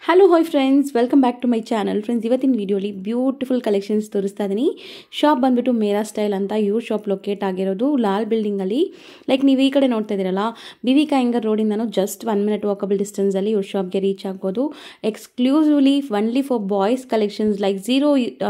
Hello hi friends welcome back to my channel friends ಇವತ್ತಿನ ವಿಡಿಯೋಲಿ beautiful collections ತೋರಿಸ್ತಾ ಇದ್ದೀನಿ ಶಾಪ್ ಬಂದುಬಿಟ್ಟು ಮೇರಾ ಸ್ಟೈಲ್ ಅಂತ ಇವ್ರ ಶಾಪ್ ಲೊಕೇಟ್ ಆಗಿರೋದು ಲಾಲ್ ಬಿಲ್ಡಿಂಗಲ್ಲಿ ಲೈಕ್ ನೀವು ಈ ಕಡೆ ನೋಡ್ತಾ ಇದ್ದೀರಲ್ಲ ಬಿ ವಿ ಕಾಯಿಂಗರ್ ರೋಡಿಂದನೂ ಜಸ್ಟ್ ಒನ್ ಮಿನಿಟ್ ವಾಕಬಲ್ ಡಿಸ್ಟೆನ್ಸಲ್ಲಿ ಇವ್ರ ಶಾಪ್ಗೆ ರೀಚ್ ಆಗ್ಬೋದು exclusively only for boys collections like zero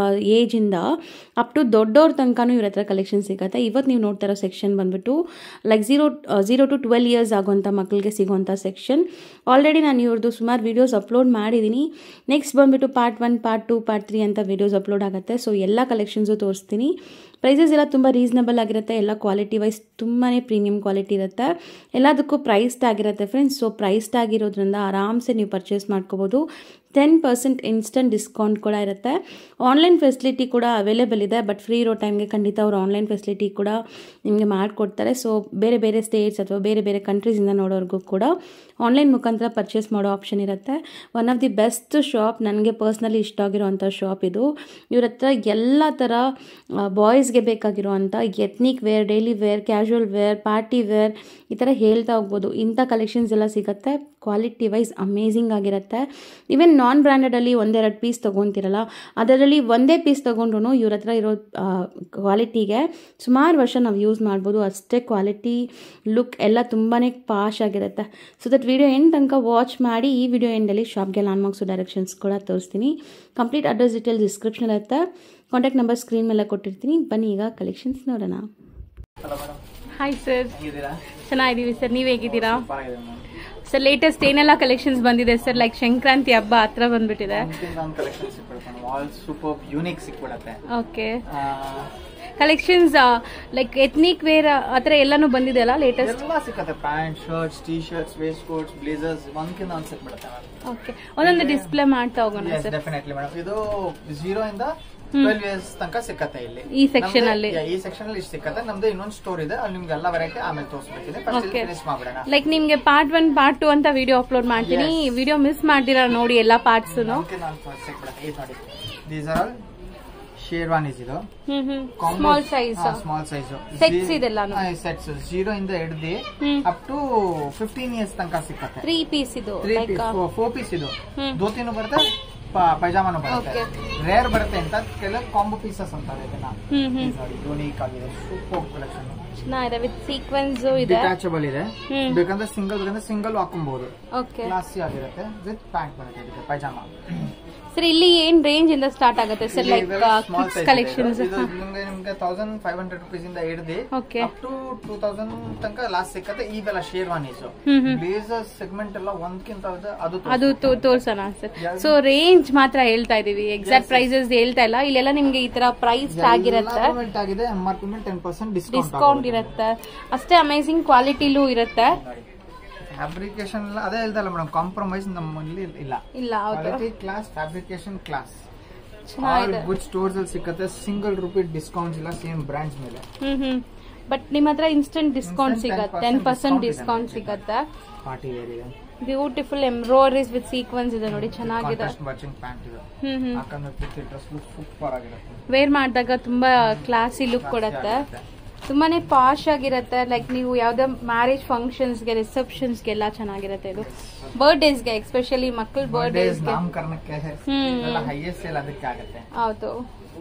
ಏಜಿಂದ ಅಪ್ ಟು ದೊಡ್ಡವ್ರ ತನಕನೂ ಇವ್ರ ಹತ್ರ ಕಲೆಕ್ಷನ್ ಸಿಗುತ್ತೆ ಇವತ್ತು ನೀವು ನೋಡ್ತಾ ಇರೋ ಸೆಕ್ಷನ್ ಬಂದ್ಬಿಟ್ಟು like zero zero to twelve years ಆಗುವಂಥ ಮಕ್ಕಳಿಗೆ ಸಿಗುವಂಥ ಸೆಕ್ಷನ್ ಆಲ್ರೆಡಿ ನಾನು ಇವ್ರದ್ದು ಸುಮಾರು ವೀಡಿಯೋಸ್ ಅಪ್ಲೋಡ್ ಮಾಡಿದ್ದೀನಿ ನೆಕ್ಸ್ಟ್ ಬಂದುಬಿಟ್ಟು part one part two part three ಅಂತ ವೀಡಿಯೋಸ್ ಅಪ್ಲೋಡ್ ಆಗುತ್ತೆ ಸೊ ಎಲ್ಲ ಕಲೆಕ್ಷನ್ಸು ತೋರಿಸ್ತೀನಿ ಪ್ರೈಸಸ್ ಎಲ್ಲ ತುಂಬ ರೀಸನಬಲ್ ಆಗಿರುತ್ತೆ ಎಲ್ಲ ಕ್ವಾಲಿಟಿ ವೈಸ್ ತುಂಬಾ ಪ್ರೀಮಿಯಂ ಕ್ವಾಲಿಟಿ ಇರುತ್ತೆ ಎಲ್ಲದಕ್ಕೂ ಪ್ರೈಸ್ಡ್ ಆಗಿರುತ್ತೆ ಫ್ರೆಂಡ್ಸ್ ಸೊ ಪ್ರೈಸ್ಡ್ ಆಗಿರೋದ್ರಿಂದ ಆರಾಮ್ಸೆ ನೀವು ಪರ್ಚೇಸ್ ಮಾಡ್ಕೋಬೋದು ಟೆನ್ ಪರ್ಸೆಂಟ್ ಇನ್ಸ್ಟಂಟ್ ಡಿಸ್ಕೌಂಟ್ ಕೂಡ ಇರುತ್ತೆ ಆನ್ಲೈನ್ ಫೆಸಿಲಿಟಿ ಕೂಡ ಅವೈಲೇಬಲ್ ಇದೆ ಬಟ್ ಫ್ರೀ ಇರೋ ಟೈಮ್ಗೆ ಖಂಡಿತ ಅವರು ಆನ್ಲೈನ್ ಫೆಸಿಲಿಟಿ ಕೂಡ ನಿಮಗೆ ಮಾಡಿಕೊಡ್ತಾರೆ ಸೊ ಬೇರೆ ಬೇರೆ ಸ್ಟೇಟ್ಸ್ ಅಥವಾ ಬೇರೆ ಬೇರೆ ಕಂಟ್ರೀಸಿಂದ ನೋಡೋರ್ಗೂ ಕೂಡ ಆನ್ಲೈನ್ ಮುಖಾಂತರ ಪರ್ಚೇಸ್ ಮಾಡೋ ಆಪ್ಷನ್ ಇರುತ್ತೆ one of the best shop ನನಗೆ ಪರ್ಸ್ನಲಿ ಇಷ್ಟ ಆಗಿರೋವಂಥ ಶಾಪ್ ಇದು ಇವ್ರ ಹತ್ರ ಎಲ್ಲ ಥರ ಬಾಯ್ಸ್ಗೆ ಬೇಕಾಗಿರೋವಂಥ ethnic wear daily wear casual wear party wear ಈ ಥರ ಹೇಳ್ತಾ ಹೋಗ್ಬೋದು ಇಂಥ ಕಲೆಕ್ಷನ್ಸ್ ಎಲ್ಲ ಸಿಗುತ್ತೆ ಕ್ವಾಲಿಟಿ ವೈಸ್ ಅಮೇಝಿಂಗ್ ಆಗಿರುತ್ತೆ ಈವನ್ ನಾನ್ ಬ್ರ್ಯಾಂಡೆಡಲ್ಲಿ ಒಂದೆರಡು ಪೀಸ್ ತೊಗೊತಿರಲ್ಲ ಅದರಲ್ಲಿ ಒಂದೇ ಪೀಸ್ ತೊಗೊಂಡ್ರು ಇವ್ರ ಹತ್ರ ಇರೋ ಕ್ವಾಲಿಟಿಗೆ ಸುಮಾರು ವರ್ಷ ನಾವು ಯೂಸ್ ಮಾಡ್ಬೋದು ಅಷ್ಟೇ ಕ್ವಾಲಿಟಿ ಲುಕ್ ಎಲ್ಲ ತುಂಬಾ ಪಾಶ್ ಆಗಿರುತ್ತೆ ಸೊ ದಟ್ ವಿಡಿಯೋ ಎಂಡ್ ತನಕ ವಾಚ್ ಮಾಡಿ ಈ ವಿಡಿಯೋ ಎಂಡಲ್ಲಿ ಶಾಪ್ಗೆ ಲಾನ್ ಮಾರ್ಕ್ಸು ಡೈರೆಕ್ಷನ್ಸ್ ಕೂಡ ತೋರಿಸ್ತೀನಿ ಕಂಪ್ಲೀಟ್ ಅಡ್ರೆಸ್ ಡೀಟೇಲ್ ಡಿಸ್ಕ್ರಿಪ್ಷನ್ ಇರುತ್ತೆ ಕಾಂಟ್ಯಾಕ್ಟ್ ನಂಬರ್ ಸ್ಕ್ರೀನ್ ಮೇಲೆ ಕೊಟ್ಟಿರ್ತೀನಿ ಬನ್ನಿ ಈಗ ಕಲೆಕ್ಷನ್ಸ್ ನೋಡೋಣ ಹಲೋ ಮೇಡಮ್ ಹಾಯ್ ಸರ್ ಹೇಗಿದ್ದೀರಾ ಚೆನ್ನಾಗಿದ್ದೀವಿ ಸರ್ ನೀವ್ ಹೇಗಿದ್ದೀರಾ ಪರವಾಗಿಲ್ಲ ಮೇಡಮ್ ಸರ್ ಲೇಟೆಸ್ಟ್ ಏನೆಲ್ಲ ಕಲೆಕ್ಷನ್ಸ್ ಬಂದಿದೆ ಸರ್ ಲೈಕ್ ಸಂಕ್ರಾಂತಿ ಹಬ್ಬ ಹತ್ರ ಬಂದ್ಬಿಟ್ಟಿದೆ ನಮ್ಗಿಂತ ಒಂದು ಕಲೆಕ್ಷನ್ ಸಿಕ್ಬಿಡುತ್ತೆ ಮೇಡಮ್ ಆಲ್ ಸೂಪರ್ ಯೂನಿಕ್ ಸಿಕ್ಬಿಡತ್ತೆ ಓಕೆ ಆ, ಕಲೆಕ್ಷನ್ಸ್ ಲೈಕ್ ಎತ್ನಿಕ್ ವೇರ್ ಆತರ ಎಲ್ಲಾನು ಬಂದಿದೆ ಅಲ್ಲ ಲೇಟೆಸ್ಟ್ ಎಲ್ಲ ಸಿಕ್ಕತ್ತೆ pant shirts T shirts waist coats blazers ಒಂದ್ಕಿಂತ ಒಂದ್ ಸಿಕ್ಬಿಡುತ್ತೆ ಓಕೆ ಒಂದೊಂದು ಡಿಸ್ಪ್ಲೇ ಮಾಡ್ತಾ ಹೋಗೋಣ ಮೇಡಮ್ ಸರ್ ಡೆಫಿನೆಟ್ಲಿ ಮೇಡಮ್ ಇದು ಜೀರೋ ಇಂದ ಟ್ವೆಲ್ವ್ ಇಯರ್ಸ್ ತನಕ ಸಿಕ್ಕತ್ತೆ ಇಲ್ಲಿ ಈ section ನಮ್ದು- ಅಲ್ಲಿ? Yeah, ಈ ಸೆಕ್ಷನ್ ಅಲ್ಲಿ ಇಷ್ಟು ಸಿಕ್ಕತ್ತೆ ನಮ್ದು ಇನ್ನೊಂದು ಸ್ಟೋರ್ ಇದೆ ಅಲ್ಲಿ ನಿಮ್ಗೆ ಎಲ್ಲ ವೆರೈಟಿ ಆಮೇಲೆ ತೋರಿಸ್ಬೇಕಿದೆ ಫಸ್ಟ್ Okay. ಫಿನಿಶ್ ಮಾಡ್ಬಿಡೋಣ ಲೈಕ್ ನಿಮ್ಗೆ ಪಾರ್ಟ್ ಒನ್ ಪಾರ್ಟ್ ಟು ಅಂತ ವಿಡಿಯೋ ಅಪ್ಲೋಡ್ ಮಾಡ್ತೀನಿ ವಿಡಿಯೋ ಮಿಸ್ ಮಾಡ್ದಿರಾ ನೋಡಿ ಎಲ್ಲಾ ಪಾರ್ಟ್ಸ್ ನಮ್ಗಿಂತ ಒಂದು ಸಿಕ್ಬಿಡುತ್ತೆ ಇದು ನೋಡಿ ದೀಸ್ ಆರ್ ಆಲ್ ಶೇರ್ವಾನೀಸ್ ಇದು hmm hmm small size small size Sets ಇದೆಲ್ಲಾನು? ಸೆಟ್ಸ್ ಜೀರೋ ಇಂದ ಹಿಡ್ದು hmm. Up to fifteen years ತನಕ ಸಿಕ್ಕತ್ತೆ ತ್ರೀ ಪೀಸ್ ಇದು three like piece four piece ಇದು ಹ್ಮ್. ಧೋತಿನೂ ಬರುತ್ತೆ ಪ- ಪೈಜಾಮಾನು ಬರುತ್ತೆ ರೇರ್ ಬರುತ್ತೆ ಅಂತ ಕೆಲವು ಕಾಂಬೋ ಪೀಸಸ್ ಅಂತಾರೆ ಇದನ್ನ ಹ್ಮ್ ಹ್ಮ್ ನೋಡಿ ಯೂನಿಕ್ ಆಗಿದೆ ಸೂಪರ್ ಕಲೆಕ್ಷನ್ ಚೆನ್ನಾಗಿದೆ ವಿತ್ ಸೀಕ್ವೆನ್ಸ್ ಇದೆ ಡಿಟ್ಯಾಚಬಲ್ ಇದೆ ಹ್ಮ್. ಬೇಕಂದ್ರೆ ಸಿಂಗಲ್ ಬೇಕಂದ್ರೆ ಸಿಂಗಲ್ ಹಾಕೊಬಹುದು ಓಕೆ ಕ್ಲಾಸಿ ಆಗಿರುತ್ತೆ ವಿತ್ ಪ್ಯಾಂಟ್ ಬರುತ್ತೆ ಇದಕ್ಕೆ ಪೈಜಾಮಾ ಸರ್ ಇಲ್ಲಿ ಏನ್ ರೇಂಜ್ ಇಂದ ಸ್ಟಾರ್ಟ್ ಆಗುತ್ತೆ sir like small kids collections ಇದು ನಿಮ್ಗೆ ನಿಮ್ಗೆ ತೌಸಂಡ್ ಫೈವ್ ಹಂಡ್ರೆಡ್ ರುಪೀಸ್ ಇಂದ ಹಿಡಿದು okay up to two thousand ತನಕ ಲಾಸ್ಟ್ ಸಿಕ್ಕತ್ತೆ ಇವೆಲ್ಲ sherwanis hmm hmm blazer segment ಎಲ್ಲ ಒಂದ್ಕಿಂತ ಒಂದು ಅದು ಅದು ತೋ- ತೋರ್ಸೋಣ ಸರ್ ಸೊ ರೇಂಜ್ ಮಾತ್ರ ಹೇಳ್ತಾ ಇದೀವಿ ಎಕ್ಸಾಕ್ಟ್ ಪ್ರೈಸಸ್ ಹೇಳ್ತಾ ಇಲ್ಲ ಇಲ್ಲೆಲ್ಲ ನಿಮ್ಗೆ ಈ ತರ ಪ್ರೈಸ್ ಆಗಿರುತ್ತೆ ಗವರ್ಮೆಂಟ್ ಆಗಿದೆ ಎಂ ಆರ್ ಪಿ ಮೇಲೆ ಟೆನ್ ಪರ್ಸೆಂಟ್ ಡಿಸ್ಕೌಂಟ್ ಡಿಸ್ಕೌಂಟ್ ಇರುತ್ತೆ ಅಷ್ಟೇ ಅಮೇಸಿಂಗ್ ಕ್ವಾಲಿಟಿಲೂ ಇರುತ್ತೆ ಫ್ಯಾಬ್ರಿಕೇಶನ್ ಎಲ್ಲ ಅದೇ ಹೇಳ್ದಲ್ಲ ಮೇಡಮ್ ಕಾಂಪ್ರಮೈಸ್ ನಮ್ಮಲ್ಲಿ ಇಲ್ಲ ಇಲ್ಲ ಹೌದು quality class fabrication class all ಚೆನ್ನಾಗಿದೆ ಗುಡ್ ಸ್ಟೋರ್ಸ್ ಅಲ್ಲಿ ಸಿಕ್ಕತ್ತೆ ಸಿಂಗಲ್ ರುಪಿ ಡಿಸ್ಕೌಂಟ್ಸ್ ಇಲ್ಲ ಸೇಮ್ ಬ್ರಾಂಡ್ಸ್ ಮೇಲೆ ಹ್ಮ್ ಹ್ಮ್ ಬಟ್ ನಿಮ್ಮ ಹತ್ರ ಇನ್ಸ್ಟೆಂಟ್ ಡಿಸ್ಕೌಂಟ್ Instant ಸಿಗತ್ತೆ 10% ಟೆನ್ ಪರ್ಸೆಂಟ್ discount ಇದೆ. ಡಿಸ್ಕೌಂಟ್ ಸಿಗತ್ತೆ ಪಾರ್ಟಿ ವೇರ್ ಇದೆ ಬ್ಯೂಟಿಫುಲ್ ಎಂಬ್ರಾಯ್ಡರೀಸ್ ವಿತ್ ಸೀಕ್ವೆನ್ಸ್ ಇದೆ ನೋಡಿ ಚೆನ್ನಾಗಿದೆ ಕಾಂಟ್ರಾಸ್ಟ್ ಮ್ಯಾಚಿಂಗ್ ಪ್ಯಾಂಟ್ ಇದೆ ಹ್ಮ್ ಹ್ಮ್ ಹಾಕಂದ್ರೆ ವಿತ್ ಡ್ರೆಸ್ ಸೂಪರ್ ಆಗಿರುತ್ತೆ ವೇರ್ ಮಾಡಿದಾಗ ತುಂಬಾ ಕ್ಲಾಸಿ ಲುಕ್ ಕೊಡುತ್ತೆ ತುಂಬಾನೇ ಪಾಶ್ ಆಗಿರುತ್ತೆ ಲೈಕ್ ನೀವು ಯಾವ್ದೋ ಮ್ಯಾರೇಜ್ ಫಂಕ್ಷನ್ಸ್ಗೆ ರಿಸೆಪ್ಷನ್ಸ್ಗೆಲ್ಲ ಚೆನ್ನಾಗಿರುತ್ತೆ ಇದು ಬರ್ಡೇಸ್ಗೆ ಎಸ್ಪೆಷಲಿ ಮಕ್ಕಳ ಬರ್ಡೇಸ್ ಬರ್ಡೇಸ್ಗೆ ನಾಮಕರಣಕ್ಕೆ ಹ್ಮ್. ಹೈಯೆಸ್ಟ್ ಸೇಲ್ ಅದಕ್ಕೆ ಆಗುತ್ತೆ ಹೌದು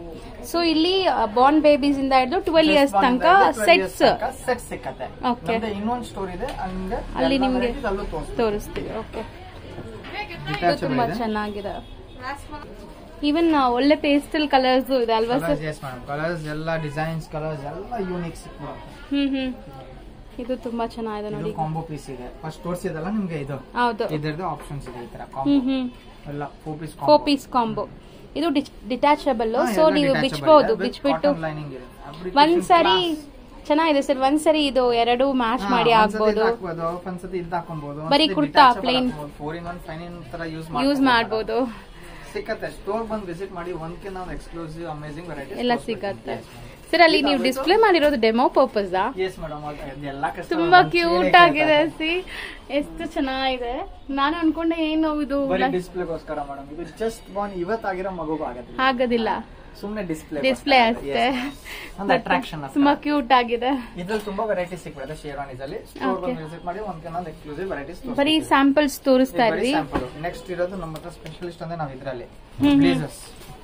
ಸೊ ಇಲ್ಲಿ ಬಾರ್ನ್ ಬೇಬೀಸ್ ಇಂದ ಹಿಡಿದು ಟ್ವೆಲ್ ಇಯರ್ಸ್ ತನಕ ಸೆಟ್ಸ್ ಸೆಟ್ ಸಿಕ್ಕತ್ತೆ Okay. ನಮ್ದು ಇನ್ನೊಂದು ಸ್ಟೋರ್ ಇದೆ ಅಲ್ಲಿಂದ ಅಲ್ಲಿ ಎಲ್ಲ ನಿಮ್ಗೆ varieties ಅಲ್ಲೂ ತೋರಿಸ್ತೀವಿ ತೋರಿಸ್ತೀವಿ ಓಕೆ ಇದು Detachable ತುಂಬಾ ಇದೆ. ಚೆನ್ನಾಗಿದೆ ಈವನ್ ಒಳ್ಳೆ ಪೇಸ್ಟಲ್ ಕಲರ್ಸ್ ಇದೆ ಅಲ್ವಾ sir colours yes madam colours ಎಲ್ಲ ಡಿಸೈನ್ಸ್ ಕಲರ್ಸ್ ಎಲ್ಲ ಯೂನಿಕ್ ಸಿಕ್ಬಿಡುತ್ತೆ ಹ್ಮ್ ಹ್ಮ್ ಇದು ತುಂಬಾ ಚೆನ್ನಾಗಿದೆ ಇದು ನೋಡಿ ಕಾಂಬೋ ಪೀಸ್ ಇದೆ ಫಸ್ಟ್ ತೋರಿಸಿದಲ್ಲ ನಿಮ್ಗೆ ಇದು ಹೌದು ಇದರದ್ದು ಆಪ್ಷನ್ಸ್ ಇದೆ ಈ ತರ ಹ್ಮ್ ಕಾಂಬೋ ಹ್ಮ್ ಎಲ್ಲ four piece four piece combo ಇದು ಡಿಟ್ಯಾಚಬಲ್ ಸೊ ನೀವು ಬಿಚ್ಬಹುದು ಬಿಚ್ಬಿಟ್ಟು ಲೈನಿಂಗ್ ಇದೆ ಒಂದ್ ಸರಿ ಚೆನ್ನಾಗಿದೆ ಸರ್ ಒಂದ್ ಸರಿ ಇದು ಎರಡು ಮ್ಯಾಚ್ ಮಾಡಿ ಆಗ್ಬೋದು ಹಾಕ್ಬೋದು ಒಂದ್ಸತಿ ಇದು ಹಾಕೊಬಹುದು ಬರೀ kurta, plain. Four in one five in ತರ ಯೂಸ್ ಯೂಸ್ ಮಾಡ್ಬೋದು ಸಿಕ್ಕತ್ತೆ ಸ್ಟೋರ್ ಬಂದು ವಿಸಿಟ್ ಮಾಡಿ ಒಂದ್ಕಿಂತ ಒಂದು ಎಕ್ಸ್ಕ್ಲೂಸಿವ್ ಅಮೇಸಿಂಗ್ ವೆರೈಟಿ ಎಲ್ಲ ಸಿಗತ್ತೆ ಸರ್ ಅಲ್ಲಿ ನೀವು ಡಿಸ್ಪ್ಲೇ ಮಾಡಿರೋದು ಡೆಮೋ ಪರ್ಪಸ್ ಎಸ್ ಮೇಡಮ್ ಎಲ್ಲ customer ತುಂಬಾ ಬಂದು ಕ್ಯೂಟ್ ಕೇಳೇ ಆಗಿದೆ ಕೇಳ್ತಾರೆ. ಸಿ ಎಷ್ಟು ಚೆನ್ನಾಗಿದೆ ನಾನು ಅನ್ಕೊಂಡೆ ಏನು ಇದು ಬರೀ ಡಿಸ್ಪ್ಲೇಗೋಸ್ಕರ ಮೇಡಮ್ ಇದು ಜಸ್ಟ್ ಬಾನ್ ಇವತ್ತಾಗಿರೋ ಮಗುಗೂ ಆಗತ್ತೆ ಆಗೋದಿಲ್ಲ ಸುಮ್ನೆ ಡಿಸ್ಪ್ಲೇ ಡಿಸ್ಪ್ಲೇ ಅಷ್ಟೇ ಒಂದು ಅಟ್ರಾಕ್ಷನ್ ತುಂಬಾ ಕ್ಯೂಟ್ ಆಗಿದೆ ಇದ್ರಲ್ಲಿ ತುಂಬಾ ವೆರೈಟೀಸ್ ಸಿಗ್ಬಿಡುತ್ತೆ ಶೇರ್ವಾನೀಸ್ ಅಲ್ಲಿ ಸ್ಟೋರ್ ಬಂದು ವಿಸಿಟ್ ಮಾಡಿ ಒಂದ್ ಎಕ್ಸ್ಕ್ಲೂಸಿವ್ ವೆರೈಟೀಸ್ ಬರೀ ಸ್ಯಾಂಪಲ್ಸ್ ತೋರಿಸ್ತಾ ಇದ್ವಿ ನೆಕ್ಸ್ಟ್ ಇರೋದು ನಮ್ಮ ಹತ್ರ ಸ್ಪೆಷಲಿಸ್ಟ್ ಅಂದ್ರೆ ನಾವ್ ಇದ್ರಲ್ಲಿ blazers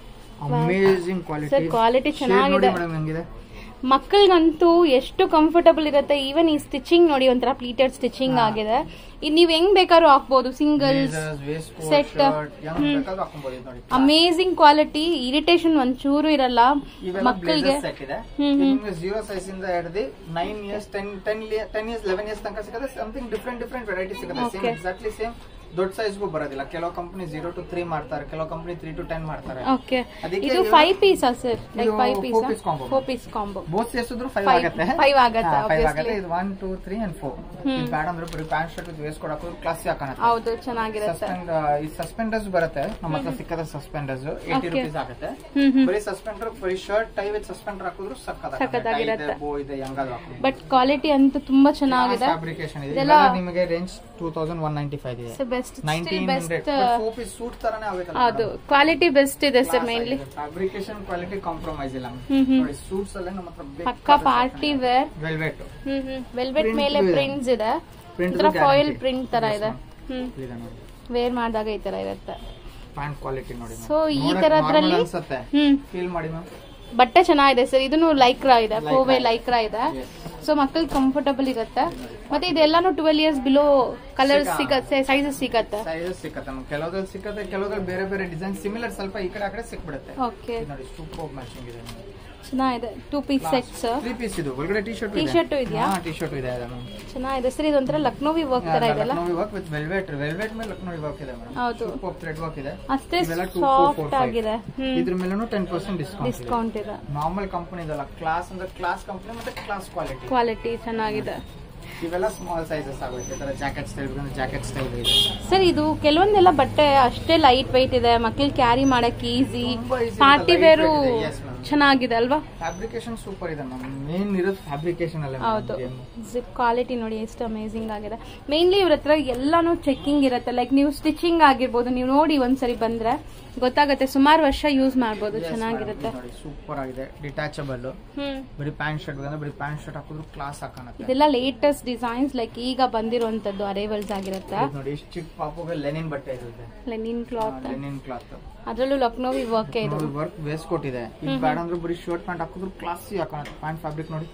amazing quality Sir, quality ನೋಡಿ ಚೆನ್ನಾಗಿದೆ. ಮೇಡಮ್ ಹೆಂಗಿದೆ ಮಕ್ಕಳಿಗಂತೂ ಎಷ್ಟು ಕಂಫರ್ಟಬಲ್ ಇರುತ್ತೆ ಈವನ್ ಈ ಸ್ಟಿಚಿಂಗ್ ನೋಡಿ ಒಂಥರ ಪ್ಲೀಟೆಡ್ ಸ್ಟಿಚಿಂಗ್ ಆಗಿದೆ ಇದ್ ನೀವ್ ಹೆಂಗ್ ಬೇಕಾದ್ರೂ ಹಾಕ್ಬೋದು singles blazers waist coat set. Shirt ಹೆಂಗ್ ಬೇಕಾದ್ರೂ ಹಾಕೊಂಬೋದು ಇದು ನೋಡಿ ಅಮೇಸಿಂಗ್ ಕ್ವಾಲಿಟಿ ಇರಿಟೇಷನ್ ಒಂಚೂರು ಇರಲ್ಲ ಇವೆಲ್ಲ ಮಕ್ಕಳಿಗೆ ಬ್ಲೇಸರ್ ಸೆಟ್ ಇದೆ ಹ್ಮ್, ಹ್ಮ್. ನಿಮ್ಗೆ ಜೀರೋ ಸೈಜ್ ಇಂದ ಹಿಡಿದು nine years ten ten ten years eleven years ತನಕ ಸಿಗುತ್ತೆ ಸಮಥಿಂಗ್ ಡಿಫ್ರೆಂಟ್ ಡಿಫ್ರೆಂಟ್ ವೆರೈಟಿ ಸಿಗುತ್ತೆ ಸೇಮ್ Okay. ಎಕ್ಸಾಕ್ಟ್ಲಿ ಸೇಮ್ ದೊಡ್ಡ ಸೈಜ್ಗೂ ಬರೋದಿಲ್ಲ ಕೆಲವು ಕಂಪನಿ ಜೀರೋ ಟು ತ್ರೀ ಮಾಡ್ತಾರೆ ಕೆಲವು ಕಂಪನಿ ತ್ರೀ ಟು ಟೆನ್ ಮಾಡ್ತಾರೆ ಓಕೆ ಅದಕ್ಕೆ ಇದು ಇವಾಗ- ಫೈವ್ ಪೀಸಾ ಸರ್ ಲೈಕ್ ಇದು five four piece piece combo. Four piece combo both ಸೇರಿಸಿದ್ರು ಫೈವ್ Five- ಆಗುತ್ತೆ five ಆಗತ್ತೆ, ಫೈವ್ obviously. ಆಗುತ್ತೆ ಇದು one two three and four ಇದು ಬ್ಯಾಡ ಅಂದ್ರೆ ಬರೀ ಪ್ಯಾಂಟ್ ಶರ್ಟ್ ವಿತ್ ವೇಸ್ಟ್ ಕೊಡಕ್ಕೆ ಕ್ಲಾಸ್ ಹಾಕೋಣ ಹೌದು ಚೆನ್ನಾಗಿರುತ್ತೆ ಸಸ್ಪೆಂಡ್ ಈ ಸಸ್ಪೆಂಡರ್ಸ್ ಬರುತ್ತೆ ನಮ್ಮ ಹತ್ರ ಸಿಕ್ಕದ ಸಸ್ಪೆಂಡರ್ಸ್ ಏಯ್ಟಿ Okay. ರುಪೀಸ್ ಆಗುತ್ತೆ ಹ್ಮ್ ಹ್ಮ್ ಬರೀ ಸಸ್ಪೆಂಡರ್ ಬರೀ ಶರ್ಟ್ ಟೈ ವಿತ್ ಸಸ್ಪೆಂಡರ್ ಹಾಕಿದ್ರು ಸಖತ್ತಾಗಿರತ್ತೆ. ಸಕ್ಕತ್ತಾಗಿರುತ್ತೆ ಬೋ ಇದೆ ಹೆಂಗಾದ್ರು ಹಾಕೊಂಡು ಬಟ್ ಕ್ವಾಲಿಟಿ ಅಂತೂ ತುಂಬಾ ಚೆನ್ನಾಗಿದೆ ಫ್ಯಾಬ್ರಿಕೇಶನ್ ಇದೆ ಇದೆಲ್ಲ- ಇದೆಲ್ಲ ನಿಮಗೆ range two thousand one ninety five ಇದೆ best nineteen hundred best four piece suit ತರನೇ ಹೌದು ಕ್ವಾಲಿಟಿ ಬೆಸ್ಟ್ ಇದೆ sir mainly fabrication quality compromise ಇಲ್ಲ ಹ್ಮ್ ಹ್ಮ್. ನೋಡಿ ಸೂಟ್ಸ್ ಅಲ್ಲೇ ನಮ್ಮ ಹತ್ರ ಪಕ್ಕ ಪಾರ್ಟಿ ವೇರ್ ವೆಲ್ವೆಟ್ ಹ್ಮ್ ಹ್ಮ್ ವೆಲ್ವೆಟ್ Print ಮೇಲೆ ಇದೆ. ಪ್ರಿಂಟ್ಸ್ ಇದೆ Print ಒಂಥರ ದು ಫಾಯಿಲ್ guarantee. ಪ್ರಿಂಟ್ ತರ Yes, ಇದೆ ma'am. ಹ್ಮ್ ಇದೆ ನೋಡಿ ವೇರ್ ಮಾಡಿದಾಗ ಈ ತರ ಇರುತ್ತೆ ಪ್ಯಾಂಟ್ ಕ್ವಾಲಿಟಿ ನೋಡಿ ma'am. So, ಈ ನೋಡಕ್ ತರದ್ರಲ್ಲಿ- normal ಅನ್ಸತ್ತೆ ಹ್ಮ್ ಫೀಲ್ ಮಾಡಿ ಮ್ಯಾಮ್ ಬಟ್ಟೆ ಚೆನ್ನಾಗಿದೆ ಸರ್ ಇದನ್ನು ಲೈಕ್ರಾ ಇದೆ Lycra. ಕೋವೆ ಲೈಕ್ರಾ ಇದೆ ಸೊ ಮಕ್ಕಳಿಗೆ ಕಂಫರ್ಟಬಲ್ ಇರುತ್ತೆ ಮತ್ತೆ ಇದೆಲ್ಲಾನು ಟ್ವೆಲ್ ಇಯರ್ಸ್ ಬಿಲೋ ಕಲರ್ ಸಿಗ- ಸಿಗತ್ತೆ ಸೈಜಸ್ ಸಿಗತ್ತೆ ಸೈಜಸ್ ಸಿಕ್ಕತ್ತೆ ನಮ್ಗೆ ಕೆಲವ್ರಲ್ಲಿ ಸಿಕ್ಕತ್ತೆ ಕೆಲವ್ರಲ್ಲಿ ಬೇರೆ ಬೇರೆ ಡಿಸೈನ್ ಸಿಮಿಲರ್ ಸ್ವಲ್ಪ ಈ ಕಡೆ ಆ ಕಡೆ ಸಿಕ್ಬಿಡುತ್ತೆ ಓಕೆ ಇದು ನೋಡಿ ಸೂಪರ್ ಮ್ಯಾಚಿಂಗ್ ಇದೆ ಚೆನ್ನಾಗಿದೆ two piece sets three piece ಇದು ಒಳಗಡೆ ಟಿ ಶರ್ಟ್ T-shirt ಇದೆಯಾ? ಹಾ ಟಿ ಶರ್ಟ್ ಇದೆ ಮ್ಯಾಮ್ ಚೆನ್ನಾಗಿದೆ ಸರ್ ಇದೊಂಥರ ಲಕ್ನೋವಿ ವರ್ಕ್ ತರ ಇದೆಲ್ಲ Lucknowi work with velvet velvet ಮೇಲೆ ಲಕ್ನೋವಿ ವರ್ಕ್ ಇದೆ ಮೇಡಮ್ ಹೌದು ಸೂಪರ್ ಥ್ರೆಡ್ ವರ್ಕ್ ಇದೆ ಅಷ್ಟೇ ಇವೆಲ್ಲ two, four, four, soft five. ಆಗಿದೆ ಹ್ಮ್ ಇದ್ರ ಮೇಲೂ ಟೆನ್ ಪರ್ಸೆಂಟ್ ಡಿಸ್ಕೌಂಟ್ ಇದೆ ಡಿಸ್ಕೌಂಟ್ ಇದೆ ನಾರ್ಮಲ್ ಕಂಪನಿ ಇದಲ್ಲ ಕ್ಲಾಸ್ ಅಂದ್ರೆ ಕ್ಲಾಸ್ ಕಂಪನಿ ಮತ್ತೆ ಕ್ಲಾಸ್ ಕ್ವಾಲಿಟಿ ಕ್ವಾಲಿಟಿ ಚೆನ್ನಾಗಿದೆ ಇವೆಲ್ಲ ಸ್ಮಾಲ್ ಸೈಜಸ್ ಆಗುತ್ತೆ ಈ ತರ ಜಾಕೆಟ್ ಸ್ಟೈಲ್ ಜಾಕೆಟ್ ಸ್ಟೈಲ್ ಇದೆ ಸರ್ ಇದು ಕೆಲವೊಂದೆಲ್ಲ ಬಟ್ಟೆ ಅಷ್ಟೇ ಲೈಟ್ ವೈಟ್ ಇದೆ ಮಕ್ಕಳಿಗೆ ಕ್ಯಾರಿ ಮಾಡಕ್ ಈಸಿ ತುಂಬಾ easy ಪಾರ್ಟಿ ಇದೆ, ವೇರು lightweight ಇದೆ, yes, ma'am. ಚೆನ್ನಾಗಿದೆ ಅಲ್ವಾ ಫ್ಯಾಬ್ರಿಕೇಶನ್ ಸೂಪರ್ ಇದೆ ಮ್ಯಾಮ್ ಮೇನ್ ಇರೋದು ಫ್ಯಾಬ್ರಿಕೇಶನ್ ಅಲ್ಲೇ ಹೌದು ಜಿಪ್ ಕ್ವಾಲಿಟಿ ನೋಡಿ ಎಷ್ಟು ಅಮೇಸಿಂಗ್ ಆಗಿದೆ ಮೇನ್ಲಿ ಇವ್ರ ಹತ್ರ ಎಲ್ಲಾನು ಚೆಕಿಂಗ್ ಇರುತ್ತೆ ಲೈಕ್ ನೀವು ಸ್ಟಿಚಿಂಗ್ ಆಗಿರ್ಬೋದು ನೀವು ನೋಡಿ ಒಂದ್ಸರಿ ಬಂದ್ರೆ ಗೊತ್ತಾಗುತ್ತೆ ಸುಮಾರು ವರ್ಷ ಯೂಸ್ ಮಾಡ್ಬೋದು ಚೆನ್ನಾಗಿರುತ್ತೆ ನೋಡಿ ಸೂಪರ್ ಆಗಿದೆ ಡಿಟ್ಯಾಚಬಲ್ ಹ್ಮ್ ಬರೀ ಪ್ಯಾಂಟ್ ಶರ್ಟ್ ಬಂದ್ರೆ ಬರೀ ಪ್ಯಾಂಟ್ ಶರ್ಟ್ ಹಾಕಿದ್ರು ಕ್ಲಾಸ್ ಹಾಕೋಣತ್ತೆ ಇದೆಲ್ಲ ಲೇಟೆಸ್ಟ್ ಡಿಸೈನ್ಸ್ ಲೈಕ್ ಈಗ ಬಂದಿರುವಂತದ್ದು ಅರೈವಲ್ಸ್ ಆಗಿರುತ್ತೆ ಇದು ನೋಡಿ ಎಷ್ಟು ಚಿಕ್ಕ ಪಾಪುಗೆ ಲೆನಿನ್ ಬಟ್ಟೆ ಇದೆ ಲೆನಿನ್ ಕ್ಲಾತ್ ಲೆನಿನ್ ಕ್ಲಾತ್ ಅದ್ರಲ್ಲೂ ಲಕ್ನೋವಿ ವರ್ಕ್ ಇದು ವರ್ಕ್ ವೇಸ್ಟ್ ಕೊಟ್ಟಿದೆ ಇದು ಬೇಡ ಅಂದ್ರೆ ಬರೀ ಶರ್ಟ್ ಪ್ಯಾಂಟ್ ಹಾಕಿದ್ರು ಕ್ಲಾಸಿ ಹಾಕೋಣತ್ತೆ ಪ್ಯಾಂಟ್ ಫ್ಯಾಬ್ರಿಕ್ ನೋಡಿ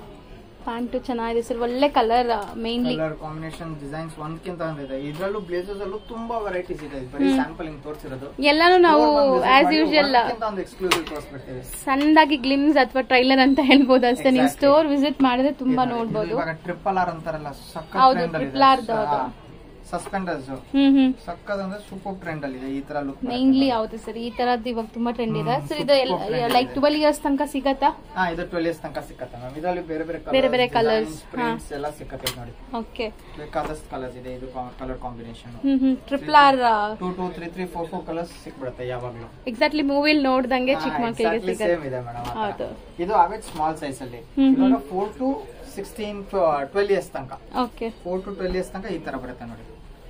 ಪ್ಯಾಂಟು ಚೆನ್ನಾಗಿದೆ ಸರ್ ಒಳ್ಳೆ colour mainly colour combination designs ಒಂದ್ಕಿಂತ ಒಂದಿದೆ ಇದ್ರಲ್ಲೂ ಬ್ಲೇಸಸ್ ಅಲ್ಲೂ ತುಂಬಾ ವೆರೈಟೀಸ್ ಇದೆ ಬರೀ ಸ್ಯಾಂಪಲ್ ಹಿಂಗ್ ತೋರಿಸಿರೋದು ಎಲ್ಲಾನು ನಾವು ಆಸ್ ಯೂಶುವಲ್ ಒಂದು ಎಕ್ಸ್ಕ್ಲೂಸಿವ್ ತೋರಿಸ್ಬಿಡ್ತೀವಿ ಸಣ್ಣದಾಗಿ ಗ್ಲಿಮ್ಸ್ ಅಥವಾ ಟ್ರೈಲರ್ ಅಂತ ಹೇಳ್ಬೋದು ಅಷ್ಟೇ ನೀವು ಸ್ಟೋರ್ ವಿಸಿಟ್ ಮಾಡಿದ್ರೆ ತುಂಬಾ ನೋಡ್ಬೋದು ಇವಾಗ ಟ್ರಿಪಲ್ ಆರ್ ಅಂತಾರಲ್ಲ ಹೌದು, triple R ದು ಹೌದು. ಸಸ್ಪೆಂಡರ್ಸ್ ಹ್ಮ್ ಹ್ಮ್ ಸಕ್ಕದ ಅಂದ್ರೆ ಸೂಪರ್ ಟ್ರೆಂಡ್ ಅಲ್ಲಿ ಇದೆ ಈ ತರ ಲುಕ್ ಮೇನ್ಲಿ ಹೌದು ಸರ್ ಈ ತರದ್ದು ಇವಾಗ ತುಂಬಾ ಟ್ರೆಂಡ್ ಇದೆ ಸರ್ ಇದು ಲೈಕ್ ಟ್ವೆಲ್ ಇಯರ್ಸ್ ತನಕ ಸಿಗತ್ತಾ ಹಾ ಇದು ಟ್ವೆಲ್ ಇಯರ್ಸ್ ತನಕ ಸಿಕ್ಕತ್ತೆ ಮ್ಯಾಮ್ ಇದರಲ್ಲಿ ಬೇರೆ ಬೇರೆ ಬೇರೆ ಬೇರೆ colours, ಪ್ರಿಂಟ್ಸ್ ಎಲ್ಲ ಸಿಕ್ಕತ್ತೆ ಇದ್ ನೋಡಿ ಓಕೆ ಬೇಕಾದಷ್ಟು ಕಲರ್ಸ್ ಇದೆ ಇದು ಕಲರ್ ಕಾಂಬಿನೇಷನ್ ಹ್ಮ್ ಹ್ಮ್ triple R two two three three four four colours ಸಿಕ್ಬಿಡುತ್ತೆ ಯಾವಾಗ್ಲೂ ಎಕ್ಸಾಕ್ಟ್ಲಿ ಮೂವಿಲ್ ನೋಡ್ದಂಗೆ ಚಿಕ್ಕ ಹಾ, ಮಕ್ಕಳಿಗೆ exactly ಸಿಗತ್ತೆ same ಇದೆ ಮೇಡಮ್ ಹೌದು ಇದು ಆಗತ್ತೆ ಸ್ಮಾಲ್ ಸೈಜ್ ಅಲ್ಲಿ ಹ್ಮ್ ಇವಾಗ four to sixteen twelve years ತನಕ okay four to twelve years ತನಕ ಈ ತರ ಬರುತ್ತೆ ನೋಡಿ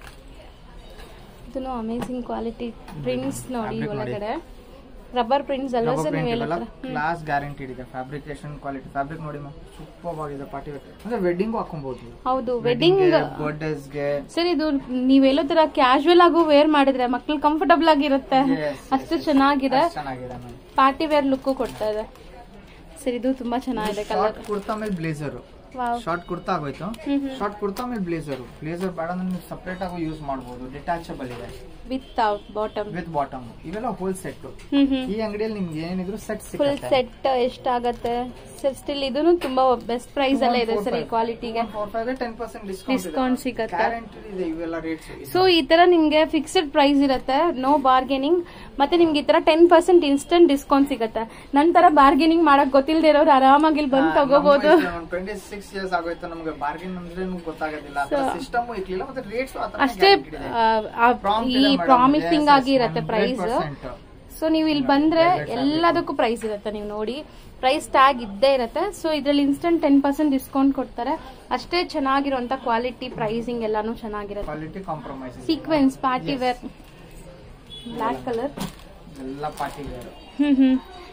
ಇದನ್ನು ಅಮೇಸಿಂಗ್ ಕ್ವಾಲಿಟಿ ಪ್ರಿಂಟ್ಸ್ ನೋಡಿ Fabric ನೋಡಿ. ಒಳಗಡೆ ರಬ್ಬರ್ ಪ್ರಿಂಟ್ಸ್ ಅಲ್ವಾ ಸರ್ ನೀವು ಹೇಳಿದ್ರ ಕ್ಲಾಸ್ ಗ್ಯಾರಂಟಿಡ್ ಇದೆ ಫ್ಯಾಬ್ರಿಕೇಶನ್ ಕ್ವಾಲಿಟಿ ಫ್ಯಾಬ್ರಿಕ್ ನೋಡಿ ಮ್ಯಾಮ್ ಸೂಪರ್ ಆಗಿದೆ ಪಾರ್ಟಿ ಅಂದ್ರೆ ವೆಡ್ಡಿಂಗ್ ಹಾಕೊಬಹುದು ಹೌದು ವೆಡ್ಡಿಂಗ್ ಬರ್ಡೇಸ್ಗೆ ಸರ್ ಇದು ನೀವ್ ಹೇಳೋ ತರ ಕ್ಯಾಶುವಲ್ ಆಗು ವೇರ್ ಮಾಡಿದ್ರೆ ಮಕ್ಳು ಕಂಫರ್ಟಬಲ್ ಆಗಿರುತ್ತೆ ಅಷ್ಟು ಚೆನ್ನಾಗಿದೆ ಚೆನ್ನಾಗಿದೆ ಮ್ಯಾಮ್ ಪಾರ್ಟಿ ವೇರ್ ಲುಕ್ ಕೊಡ್ತಾ ಇದೆ ಸರ್ ಇದು ತುಂಬಾ ಚೆನ್ನಾಗಿದೆ ಕಲರ್ ಶಾರ್ಟ್ ಕುರ್ತಾ ಮೇಲೆ ಬ್ಲೇಸರ್ ವಾವ್ ಶಾರ್ಟ್ ಕುರ್ತಾ ಆಗೋಯ್ತು ಹ್ಮ್ ಹ್ಮ್ ಶಾರ್ಟ್ ಕುರ್ತಾ ಮೇಲೆ ಬ್ಲೇಸರ್ ಬ್ಲೇಸರ್ ಬೇಡ ಅಂದ್ರೆ ನೀವು ಸಪ್ರೇಟ್ ಆಗಿ ಯೂಸ್ ಮಾಡಬಹುದು ಡಿಟ್ಯಾಚಬಲ್ ಇದೆ without bottom with bottom ಇವೆಲ್ಲ ಹೋಲ್ ಸೆಟ್ ಹ್ಮ್ ಹ್ಮ್ ಈ ಅಂಗಡಿಯಲ್ಲಿ ನಿಮ್ಗೆ ಏನಿದ್ರು ಸೆಟ್ ಫುಲ್ ಸಿಗುತ್ತೆ ಸೆಟ್ ಎಷ್ಟಾಗತ್ತೆ ಸರ್ ಸ್ಟಿಲ್ ಇದನ್ನು ತುಂಬಾ ಬೆಸ್ಟ್ ಪ್ರೈಸ್ ಅಲ್ಲೇ ಇದೆ ಸರ್ ಈ ಕ್ವಾಲಿಟಿಗೆ ಟೆನ್ ಪರ್ಸೆಂಟ್ Discount ಡಿಸ್ಕೌಂಟ್ ಸಿಗತ್ತೆ. ಗ್ಯಾರಂಟಿ ಇದೆ ಇವೆಲ್ಲ ರೇಟ್ಸ್ ಸೊ ಈ ತರ ನಿಮ್ಗೆ ಫಿಕ್ಸ್ಡ್ ಪ್ರೈಸ್ ಇರುತ್ತೆ ನೋ ಬಾರ್ಗೇನಿಂಗ್ ಮತ್ತೆ ನಿಮ್ಗೆ ಈ ತರ ಟೆನ್ ಪರ್ಸೆಂಟ್ ಇನ್ಸ್ಟೆಂಟ್ ಡಿಸ್ಕೌಂಟ್ ಸಿಗುತ್ತೆ ನಂತರ ಬಾರ್ಗೇನಿಂಗ್ ಮಾಡಕ್ ಗೊತ್ತಿಲ್ಲದೆ ಇರೋರು ಆರಾಮಾಗಿ ಇಲ್ಲಿ ಬಂದು ತಗೋಬಹುದು ಟ್ವೆಂಟಿ ಸಿಕ್ಸ್ ಇಯರ್ಸ್ ಆಗೋಯ್ತು ನಮ್ಗೆ ಬಾರ್ಗೇನ್ ಅಂದ್ರೆ ಗೊತ್ತಾಗೋದಿಲ್ಲ ಸಿಸ್ಟಮ್ ಇರ್ಲಿಲ್ಲ ಮತ್ತೆ ರೇಟ್ಸ್ ಅಷ್ಟೇ ಆ, ಆ, ಈ ಪ್ರಾಮಿಸಿಂಗ್ ಆಗಿ ಇರತ್ತೆ ಪ್ರೈಸ್ ಸೊ ನೀವು ಇಲ್ಲಿ ಬಂದ್ರೆ ಎಲ್ಲದಕ್ಕೂ ಪ್ರೈಸ್ ಇರುತ್ತೆ ನೀವು ನೋಡಿ ಪ್ರೈಸ್ ಟ್ಯಾಗ್ ಇದ್ದೇ ಇರುತ್ತೆ ಸೊ ಇದ್ರಲ್ಲಿ ಇನ್ಸ್ಟೆಂಟ್ ಟೆನ್ ಪರ್ಸೆಂಟ್ ಡಿಸ್ಕೌಂಟ್ ಕೊಡ್ತಾರೆ ಅಷ್ಟೇ ಚೆನ್ನಾಗಿರುವಂತ ಕ್ವಾಲಿಟಿ ಪ್ರೈಸಿಂಗ್ ಎಲ್ಲಾನು ಚೆನ್ನಾಗಿರುತ್ತೆ quality compromise sequence party wear black colour ಎಲ್ಲ ಪಾರ್ಟಿ ವೇರ್ ಹ್ಮ್ ಹ್ಮ್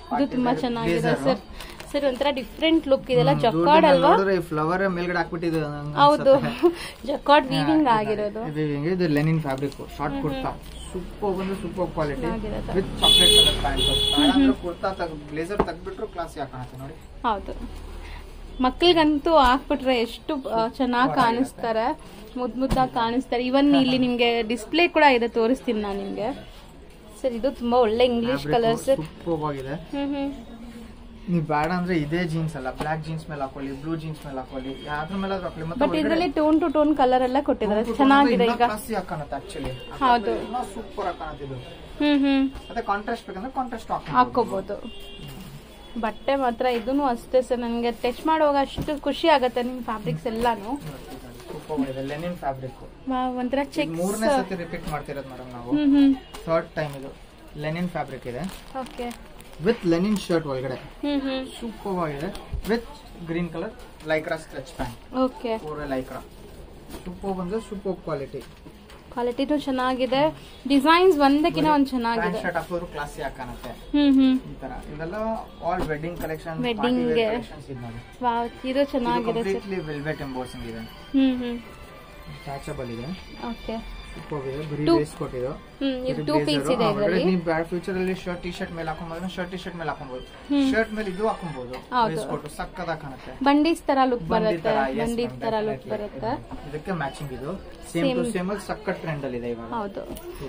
ಇದು ತುಂಬಾ ಚೆನ್ನಾಗಿದೆ blazer. ಸರ್ ಸರ್ ಒಂಥರ ಡಿಫ್ರೆಂಟ್ ಲುಕ್ ಇದೆಲ್ಲ ಜಕಾರ್ಡ್ ಅಲ್ವಾ ನೋಡಿದ್ರೆ ಫ್ಲವರ್ ಮೇಲ್ಗಡೆ ಹಾಕ್ಬಿಟ್ಟಿದ್ದು ನಂಗ್ ಹೌದು ಅನ್ಸುತ್ತೆ. ಜಕಾರ್ಡ್ ವೀವಿಂಗ್ ಆಗಿರೋದು ಇದು ಹಿಂಗೆ ಇದು linen fabric short kurta super ಬಂದು ಸೂಪರ್ ಕ್ವಾಲಿಟಿ ಚೆನ್ನಾಗಿರುತ್ತೆ. ವಿತ್ ಚಾಕ್ಲೇಟ್ ಕಲರ್ ಪ್ಯಾಂಟ್ ಅಂದ್ರೆ ಕುರ್ತಾ ತೆಗ್ ಬ್ಲೇಸರ್ ತೆಗ್ಬಿಟ್ರು ಕ್ಲಾಸ್ ಕಾಣುತ್ತೆ ನೋಡಿ ಹೌದು ಮಕ್ಳಿಗಂತೂ ಹಾಕ್ಬಿಟ್ರೆ ಎಷ್ಟು ಚೆನ್ನಾಗಿ ಕಾಣಿಸ್ತಾರೆ ಮುದ್ ಮುದ್ದಾಗಿ ಕಾಣಿಸ್ತಾರೆ ಇವನ್ ಇಲ್ಲಿ ನಿಮ್ಗೆ ಡಿಸ್ಪ್ಲೇ ಕೂಡ ಇದೆ ತೋರಿಸ್ತೀನಿ ನಾನು ನಿಮ್ಗೆ ಸರ್ ಇದು ತುಂಬಾ ಒಳ್ಳೆ ಇಂಗ್ಲಿಷ್ ಕಲರ್ ಸರ್ ಸೂಪರ್ ಆಗಿದೆ ಹ್ಮ್ ಹ್ಮ್ ನೀವು ಬೇಡ ಅಂದ್ರೆ ಇದೇ ಜೀನ್ಸ್ ಅಲ್ಲ ಬ್ಲಾಕ್ ಜೀನ್ಸ್ ಮೇಲೆ ಹಾಕೊಳ್ಳಿ ಬ್ಲೂ ಜೀನ್ಸ್ ಮೇಲೆ ಹಾಕೊಳ್ಳಿ ಯಾವ್ದ್ರ ಮೇಲೆ ಹಾಕೊಳ್ಳಿ ಮತ್ತೆ ಬಟ್ ಇದರಲ್ಲಿ ಟೋನ್ ಟು ಟೋನ್ ಕಲರ್ ಎಲ್ಲ ಕೊಟ್ಟಿದ್ದಾರೆ ಚೆನ್ನಾಗಿದೆ ಈಗ ಕ್ಲಾಸಿ ಹಾಕೋಣತ್ತೆ ಆಕ್ಚುಲಿ ಹೌದು. ಇನ್ನೂ ಸೂಪರ್ ಆಗಿ ಕಾಣುತ್ತಿದ್ದು ಹ್ಮ್ ಹ್ಮ್ ಮತ್ತೆ ಕಾಂಟ್ರಾಸ್ಟ್ ಬೇಕಂದ್ರೆ ಕಾಂಟ್ರಾಸ್ಟ್ ಹಾಕಿ ಹಾಕೋಬಹುದು ಬಟ್ಟೆ ಮಾತ್ರ ಇದೂನು ಅಷ್ಟೇ ಸರ್ ನನಗೆ ಟಚ್ ಮಾಡುವಾಗ ಅಷ್ಟು ಖುಷಿ ಆಗತ್ತೆ ನಿಮ್ ಫ್ಯಾಬ್ರಿಕ್ಸ್ ಎಲ್ಲಾನು ಸೂಪರ್ ಇದೆ ಲೆನಿನ್ ಫ್ಯಾಬ್ರಿಕ್ ವಾವ್, ಒಂಥರ ಚೆಕ್ ಮೂರನೇ ಸತಿ ರಿಪೀಟ್ ಮಾಡ್ತಿರೋದು ಮೇಡಮ್ ನಾವು ಹ್ಮ್ ಹ್ಮ್ ಥರ್ಡ್ ಟೈಮ್ ಇದು ಲೆನಿನ್ ಫ್ಯಾಬ್ರಿಕ್ ಇದೆ ಓಕೆ ವಿತ್ ಲೆನಿನ್ ಶರ್ಟ್ ಒಳಗಡೆ ಹ್ಮ್ ಹ್ಮ್ ಸೂಪರ್ ಆಗಿದೆ with green colour Lycra stretch pant okay ಪೂರ ಲೈಕ್ರಾ ಸೂಪರ್ ಬಂದು ಸೂಪರ್ ಕ್ವಾಲಿಟಿ ಕ್ವಾಲಿಟಿನೂ ಚೆನ್ನಾಗಿದೆ ಡಿಸೈನ್ಸ್ ಒಂದಕ್ಕಿಂತ ಒಂದ್ ಪ್ಯಾಂಟ್ ಚೆನ್ನಾಗಿದೆ ಶರ್ಟ್ ಹಾಕೋರು ಕ್ಲಾಸಿ ಕಾಣುತ್ತೆ ಹ್ಮ್ ಹ್ಮ್ ಈ ತರ ಇವೆಲ್ಲ ಆಲ್ ವೆಡ್ಡಿಂಗ್ ಕಲೆಕ್ಷನ್ Wedding ಗೆ. ಕಲೆಕ್ಷನ್ಸ್ ಇದೆ ನೋಡಿ ವಾವ್ ಇದು ಚೆನ್ನಾಗಿದೆ ಸರ್ ಕಂಪ್ಲೀಟ್ಲಿ ವೆಲ್ವೆಟ್ ಎಂಬೋರ್ಸಿಂಗ್ ಇದೆ ಹ್ಮ್ ಹ್ಮ್ ಟ್ಯಾಚಬಲ್ ಇದೆ ಓಕೆ ಸೂಪರ್ ಇದೆ ಬರೀ Two- ವೇಸ್ಟ್ ಕೊಟ್ಟಿದ್ದು ಹ್ಮ್ ಇದು ಟೂ ಪೀಸ್ ಇದೆ ಇದರಲ್ಲಿ ನೀವು ಬ್ಯಾಡ್ ಫ್ಯೂಚರ್ ಅಲ್ಲಿ ಶರ್ಟ್ ಟಿ ಶರ್ಟ್ ಮೇಲೆ ಹಾಕೊಂಬೋದು ಶರ್ಟ್ ಟಿ ಶರ್ಟ್ ಮೇಲೆ ಹಾಕೊಬಹುದು ಶರ್ಟ್ ಮೇಲೆ ಇದು ಹಾಕೊಬಹುದು ಹೌದು. ವೇಸ್ಟ್ ಕೊಟ್ಟು ಸಕ್ಕದಾಗಿ ಕಾಣುತ್ತೆ ಬಂಡೀಸ್ ತರ ಲುಕ್ ಬಂಡಿ ಬರುತ್ತೆ ತರ, yes ಬಂಡಿ ma'am, ತರ ಲುಕ್ definitely. ಬರುತ್ತೆ ಇದಕ್ಕೆ ಮ್ಯಾಚಿಂಗ್ ಇದು ಸೇಮ್ ಟು ಸೇಮ್ ಅಲ್ಲಿ ಸಕ್ಕ ಟ್ರೆಂಡ್ ಅಲ್ಲಿ ಇದೆ ಇವಾಗ ಹೌದು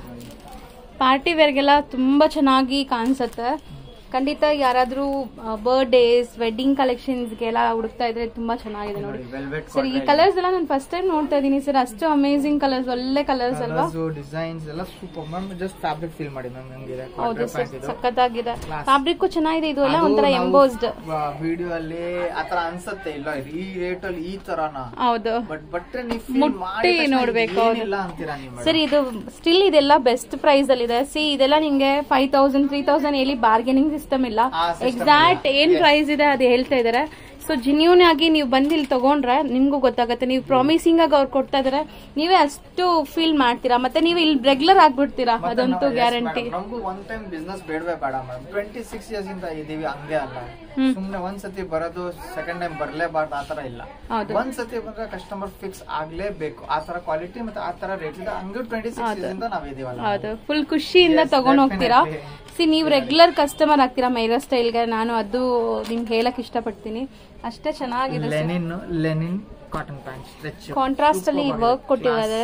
ಪಾರ್ಟಿ ವೇರ್ಗೆಲ್ಲ ತುಂಬಾ ಚೆನ್ನಾಗಿ ಕಾಣಿಸುತ್ತೆ ಖಂಡಿತ ಯಾರಾದ್ರೂ ಬರ್ಡೇಸ್ ವೆಡ್ಡಿಂಗ್ ಕಲೆಕ್ಷನ್ಸ್ಗೆಲ್ಲ ಹುಡುಕ್ತಾ ಇದ್ರೆ ತುಂಬಾ ಚೆನ್ನಾಗಿದೆ ನೋಡಿ ವೆಲ್ವೆಟ್ ಸರ್ ಈ ಕಲರ್ಸ್ ಎಲ್ಲ ನಾನು ಫಸ್ಟ್ ಟೈಮ್ ನೋಡ್ತಾ ಇದೀನಿ ಸರ್ ಅಷ್ಟು ಅಮೇಸಿಂಗ್ ಕಲರ್ಸ್ ಒಳ್ಳೆ ಕಲರ್ಸ್ ಅಲ್ವಾ ಡಿಸೈನ್ಸ್ ಎಲ್ಲ super ma'am just fabric feel ಮಾಡಿ ಮ್ಯಾಮ್ ನಂಗಿದೆ ಹೌದು ಸರ್ ಪ್ಯಾಂಟ್ ಇದು ಸಖತ್ತಾಗಿದೆ ಫ್ಯಾಬ್ರಿಕ್ ಚೆನ್ನಾಗಿದೆ ಇದು ಎಲ್ಲ ಒಂಥರ ಎಂಬೋಸ್ಡ್ ವಿಡಿಯೋ ಅಲ್ಲಿ ಆತರ ಅನ್ಸತ್ತೆ ಇಲ್ಲ ಈ ರೇಟ್ ಅಲ್ಲಿ ಈ ತರನ ಹೌದು ಬಟ್ ಬಟ್ಟೆ ನೀವು ಮುಟ್ಟಿ ನೋಡ್ಬೇಕು, ಹೌದು. ಇಲ್ಲ ಅಂತೀರಾ ನೀವು ಸರ್ ಇದು ಸ್ಟಿಲ್ ಇದೆಲ್ಲ ಬೆಸ್ಟ್ ಪ್ರೈಸ್ ಅಲ್ಲಿ ಇದೆ ಸಿ ಇದೆಲ್ಲ ನಿಮ್ಗೆ ಫೈವ್ ತೌಸಂಡ್ ತ್ರೀ ತೌಸಂಡ್ ಎಲ್ಲಿ ಬಾರ್ಗೇನಿಂಗ್ ಸಿಸ್ಟಮ್ ಇಲ್ಲ ಆ system ಎಕ್ಸಾಕ್ಟ್ ಏನ್ ಪ್ರೈಸ್ ಇದೆ ಅದು ಹೇಳ್ತಾ ಇದಾರೆ ಸೊ ಜಿನ್ಯೂನ್ ಆಗಿ ನೀವು ಬಂದು ಇಲ್ಲಿ ತಗೊಂಡ್ರೆ ನಿಮ್ಗೂ ಗೊತ್ತಾಗುತ್ತೆ ನೀವು ಪ್ರಾಮಿಸಿಂಗ್ ಆಗಿ ಅವ್ರು ಕೊಡ್ತಾ ಇದಾರೆ ನೀವೇ ಅಷ್ಟು ಫೀಲ್ ಮಾಡ್ತೀರಾ ಮತ್ತೆ ನೀವು ಇಲ್ಲಿ ರೆಗ್ಯುಲರ್ ಆಗ್ಬಿಡ್ತೀರಾ ಅದಂತೂ ಗ್ಯಾರಂಟಿ ನಮಗೂ ಒನ್ ಟೈಮ್ ಬಿಸ್ನೆಸ್ ಬೇಡವೇ ಬೇಡ ಮೇಡಮ್ ಟ್ವೆಂಟಿ ಸಿಕ್ಸ್ ಇಯರ್ಸ್ ಇಂದ ಇದೀವಿ ಹಂಗೆ ಅಲ್ಲ ಸುಮ್ನೆ ಒಂದ್ ಸತಿ ಬರೋದು ಸೆಕೆಂಡ್ ಟೈಮ್ ಬರ್ಲೇಬಾರ್ದು ಆತರ ಇಲ್ಲ ಹೌದು. ಒಂದ್ ಸತಿ ಬಂದ್ರೆ ಕಸ್ಟಮರ್ ಫಿಕ್ಸ್ ಆಗ್ಲೇಬೇಕು ಆ ತರ ಕ್ವಾಲಿಟಿ ಮತ್ತೆ ಆ ತರ ರೇಟ್ ಇದೆ ಹಂಗೆ ಟ್ವೆಂಟಿ ಸಿಕ್ಸ್ ಇಯರ್ಸ್ ಇಂದ ನಾವ್ ಇದೀವಲ್ಲ ಹೌದು ಫುಲ್ ಖುಷಿಯಿಂದ Yes, ತಗೊಂಡ್ ಹೋಗ್ತೀರಾ definitely. ಸಿ ನೀವು ರೆಗ್ಯುಲರ್ ಕಸ್ಟಮರ್ ಆಗ್ತೀರಾ ಮೈರಾ ಸ್ಟೈಲ್ಗೆ ನಾನು ಅದು ನಿಮ್ಗೆ ಹೇಳಕ್ ಇಷ್ಟಪಡ್ತೀನಿ ಅಷ್ಟೇ ಚೆನ್ನಾಗಿದೆ sir. Linen linen cotton pant stretch Contrast ಅಲ್ಲಿ work ಕೊಟ್ಟಿದ್ದಾರೆ.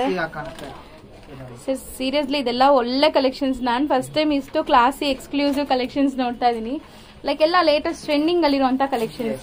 ಸರ್ ಸೀರಿಯಸ್ಲಿ ಇದೆಲ್ಲ ಒಳ್ಳೆ ಕಲೆಕ್ಷನ್ಸ್ ನಾನು ಫಸ್ಟ್ ಟೈಮ್ ಇಷ್ಟು ಕ್ಲಾಸಿ ಎಕ್ಸ್ಕ್ಲೂಸಿವ್ ಕಲೆಕ್ಷನ್ಸ್ ನೋಡ್ತಾ ಇದೀನಿ ಲೈಕ್ ಎಲ್ಲ ಲೇಟೆಸ್ಟ್ ಟ್ರೆಂಡಿಂಗ್ ಅಲ್ಲಿರುವಂತ ಕಲೆಕ್ಷನ್ಸ್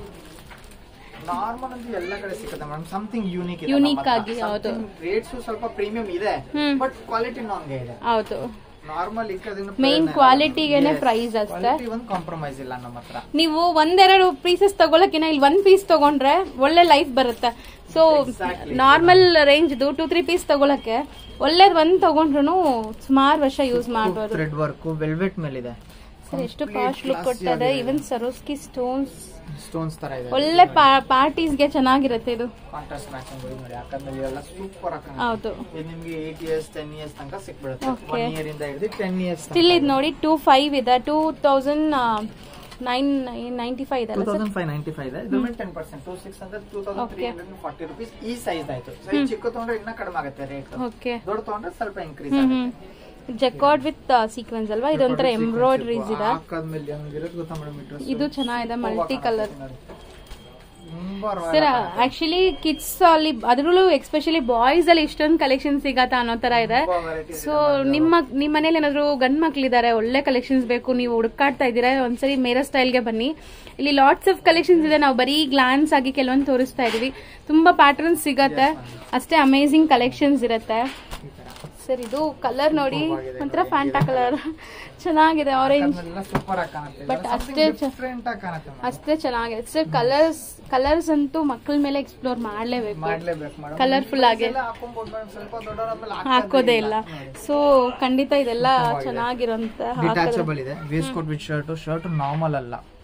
ನಾರ್ಮಲ್ ಅಂತ ಎಲ್ಲ ಕಡೆ ಸಿಗುತ್ತೆ ಮೇಡಮ್ ಸಮಥಿಂಗ್ ಯೂನಿಕ್ Unique ಆಗಿ, ಹೌದು. ರೇಟ್ಸ್ ಸ್ವಲ್ಪ ಪ್ರೀಮಿಯಂ ಇದೆ ಹ್ಮ್. ಬಟ್ ಕ್ವಾಲಿಟಿ ನಂಗೆ ಇದೆ ಹೌದು ನಾರ್ಮಲ್ Main quality ಗೆನೆ price ಅಷ್ಟೇ. ಒಂದು ಕಾಂಪ್ರಮೈಸ್ ಇಲ್ಲ ನಮ್ಮ ಹತ್ರ ನೀವು ಒಂದೆರಡು ಪೀಸಸ್ ತಗೊಳಕಿನ ಇಲ್ಲಿ ಒಂದ್ ಪೀಸ್ ತಗೊಂಡ್ರೆ ಒಳ್ಳೆ ಲೈಫ್ ಬರುತ್ತೆ so Exactly. Normal range two three piece ತಗೊಳಕ್ಕೆ ಒಳ್ಳೇದ್ ಒಂದ್ ತಗೊಂಡ್ರು ಸುಮಾರು ವರ್ಷ ಯೂಸ್ ಮಾಡ್ಬೋದು ಥ್ರೆಡ್ ವರ್ಕ್ ವೆಲ್ವೆಟ್ ಮೇಲಿದೆ ಸರ್ ಎಷ್ಟು ಕಾಸ್ಟ್ ಲುಕ್ ಕೊಡ್ತಾರೆ ಇವನ್ ಸರೋಸ್ಕಿ ಸ್ಟೋನ್ಸ್ ಸ್ಟೋನ್ಸ್ ತರ ಇದೆ ಒಳ್ಳೆ ಪಾರ್ಟೀಸ್ಗೆ ಚೆನ್ನಾಗಿರುತ್ತೆ ಇದು ಕಾಂಟ್ರಾಸ್ಟ್ ಮ್ಯಾಚಿಂಗ್ ನೋಡಿ ಯಾಕಂದ್ರೆ ಇವೆಲ್ಲ ಸೂಪರ್ ಆಗಿ ಹೌದು ಇದು ನಿಮ್ಗೆ ಏಟ್ ಇಯರ್ಸ್ ಟೆನ್ ಇಯರ್ಸ್ ತನಕ ಸಿಕ್ಬಿಡುತ್ತೆ Okay. ಒನ್ ಇಯರ್ ಇಂದ ಹಿಡಿದು ಟೆನ್ ಇಯರ್ಸ್ ಸ್ಟಿಲ್ ಇದು ನೋಡಿ ಟೂ ಫೈವ್ ಇದೆ two thousand nine ninety five ಇದೆ ಟೂ ಅಲ್ಲ sir thousand five ninety five ಇದೆ ಇದ್ರ ಮೇಲೆ ಟೆನ್ ಪರ್ಸೆಂಟ್ ಟೂ ಸಿಕ್ಸ್ ಅಂದ್ರೆ two thousand three hundred forty rupees ಈ ಸೈಜ್ ಆಯ್ತು ಸೈಜ್ ಚಿಕ್ಕ ತಗೊಂಡ್ರೆ ಇನ್ನ ಕಡಿಮೆ ಆಗುತ್ತೆ ರೇಟ್ ಓಕೆ ದೊಡ್ಡ ತಗೊಂಡ್ರೆ ಸ್ವಲ್ಪ ಇನ್ಕ್ರೀಸ್ ಹ್ಮ್ ಆಗುತ್ತೆ ಹ್ಮ್ ಜಕಾರ್ಡ್ ವಿತ್ ಸೀಕ್ವೆನ್ಸ್ ಅಲ್ವಾ ಇದೊಂಥರ ಎಂಬ್ರಾಯ್ಡ್ರೀಸ್ ಇದೆ ಹಾಕಾದ್ಮೇಲೆ ಹಂಗಿರೋದು ಗೊತ್ತಾ ಮೇಡಮ್ ಡ್ರೆಸ್ ಇದು ಚೆನ್ನಾಗಿದೆ ಮಲ್ಟಿ ಕಲರ್ ತುಂಬಾ ಸರ್ ಆಕ್ಚುಲಿ ಕಿಡ್ಸ್ ಅಲ್ಲಿ ಅದ್ರಲ್ಲೂ ಎಕ್ಸ್ಪೆಷಲಿ ಬಾಯ್ಸ್ ಅಲ್ಲಿ ಇಷ್ಟೊಂದು ಕಲೆಕ್ಷನ್ ಸಿಗತ್ತಾ ಅನ್ನೋ ತರ ಇದೆ ಸೊ ನಿಮ್ಮ ನಿಮ್ಮ ಮನೇಲಿ ಏನಾದ್ರು ಗಂಡ್ ಮಕ್ಳಿದ್ದಾರೆ ಒಳ್ಳೆ ಕಲೆಕ್ಷನ್ಸ್ ಬೇಕು ನೀವು ಹುಡುಕಾಡ್ತಾ ಇದ್ದೀರಾ ಒಂದ್ಸರಿ ಮೇರಾ ಸ್ಟೈಲ್ಗೆ ಬನ್ನಿ ಇಲ್ಲಿ ಲಾಟ್ಸ್ ಆಫ್ ಕಲೆಕ್ಷನ್ಸ್ ಇದೆ ನಾವು ಬರೀ ಗ್ಲಾನ್ಸ್ ಆಗಿ ಕೆಲವೊಂದು ತೋರಿಸ್ತಾ ಇದೀವಿ ತುಂಬಾ ಪ್ಯಾಟರ್ನ್ಸ್ ಸಿಗತ್ತೆ ಅಷ್ಟೇ ಅಮೇಸಿಂಗ್ ಕಲೆಕ್ಷನ್ಸ್ ಇರತ್ತೆ ಸರ್ ಇದು ಕಲರ್ ನೋಡಿ ಒಂಥರ ಫ್ಯಾಂಟಾ ಕಲರ್ ಚೆನ್ನಾಗಿದೆ ಆರೆಂಜ್ ಸೂಪರ್ ಆಗಿ ಕಾಣುತ್ತೆ But ಅಷ್ಟೇ ಚ- ಡಿಫ್ರೆಂಟ್ ಆಗಿ ಕಾಣುತ್ತೆ madam. ಅಷ್ಟೇ ಚೆನ್ನಾಗಿದೆ ಸರ್ ಕಲರ್ಸ್ ಕಲರ್ಸ್ ಅಂತೂ ಮಕ್ಕಳ ಮೇಲೆ ಎಕ್ಸ್ಪ್ಲೋರ್ ಮಾಡ್ಲೇಬೇಕು ಮಾಡ್ಲೇಬೇಕು ಮೇಡಮ್ Colourful ಆಗಿ. ಹಾಕೊಂಬೋದು ಮೇಡಮ್ ಸ್ವಲ್ಪ ದೊಡ್ಡವರಾದ್ಮೇಲೆ ಹಾಕೋದೇ ಇಲ್ಲ ಸೊ ಖಂಡಿತ ಇದೆಲ್ಲ ಚೆನ್ನಾಗಿರೋಂತ ಡಿಟ್ಯಾಚಬಲ್ ಇದೆ waistcoat with shirt shirt normal ಅಲ್ಲ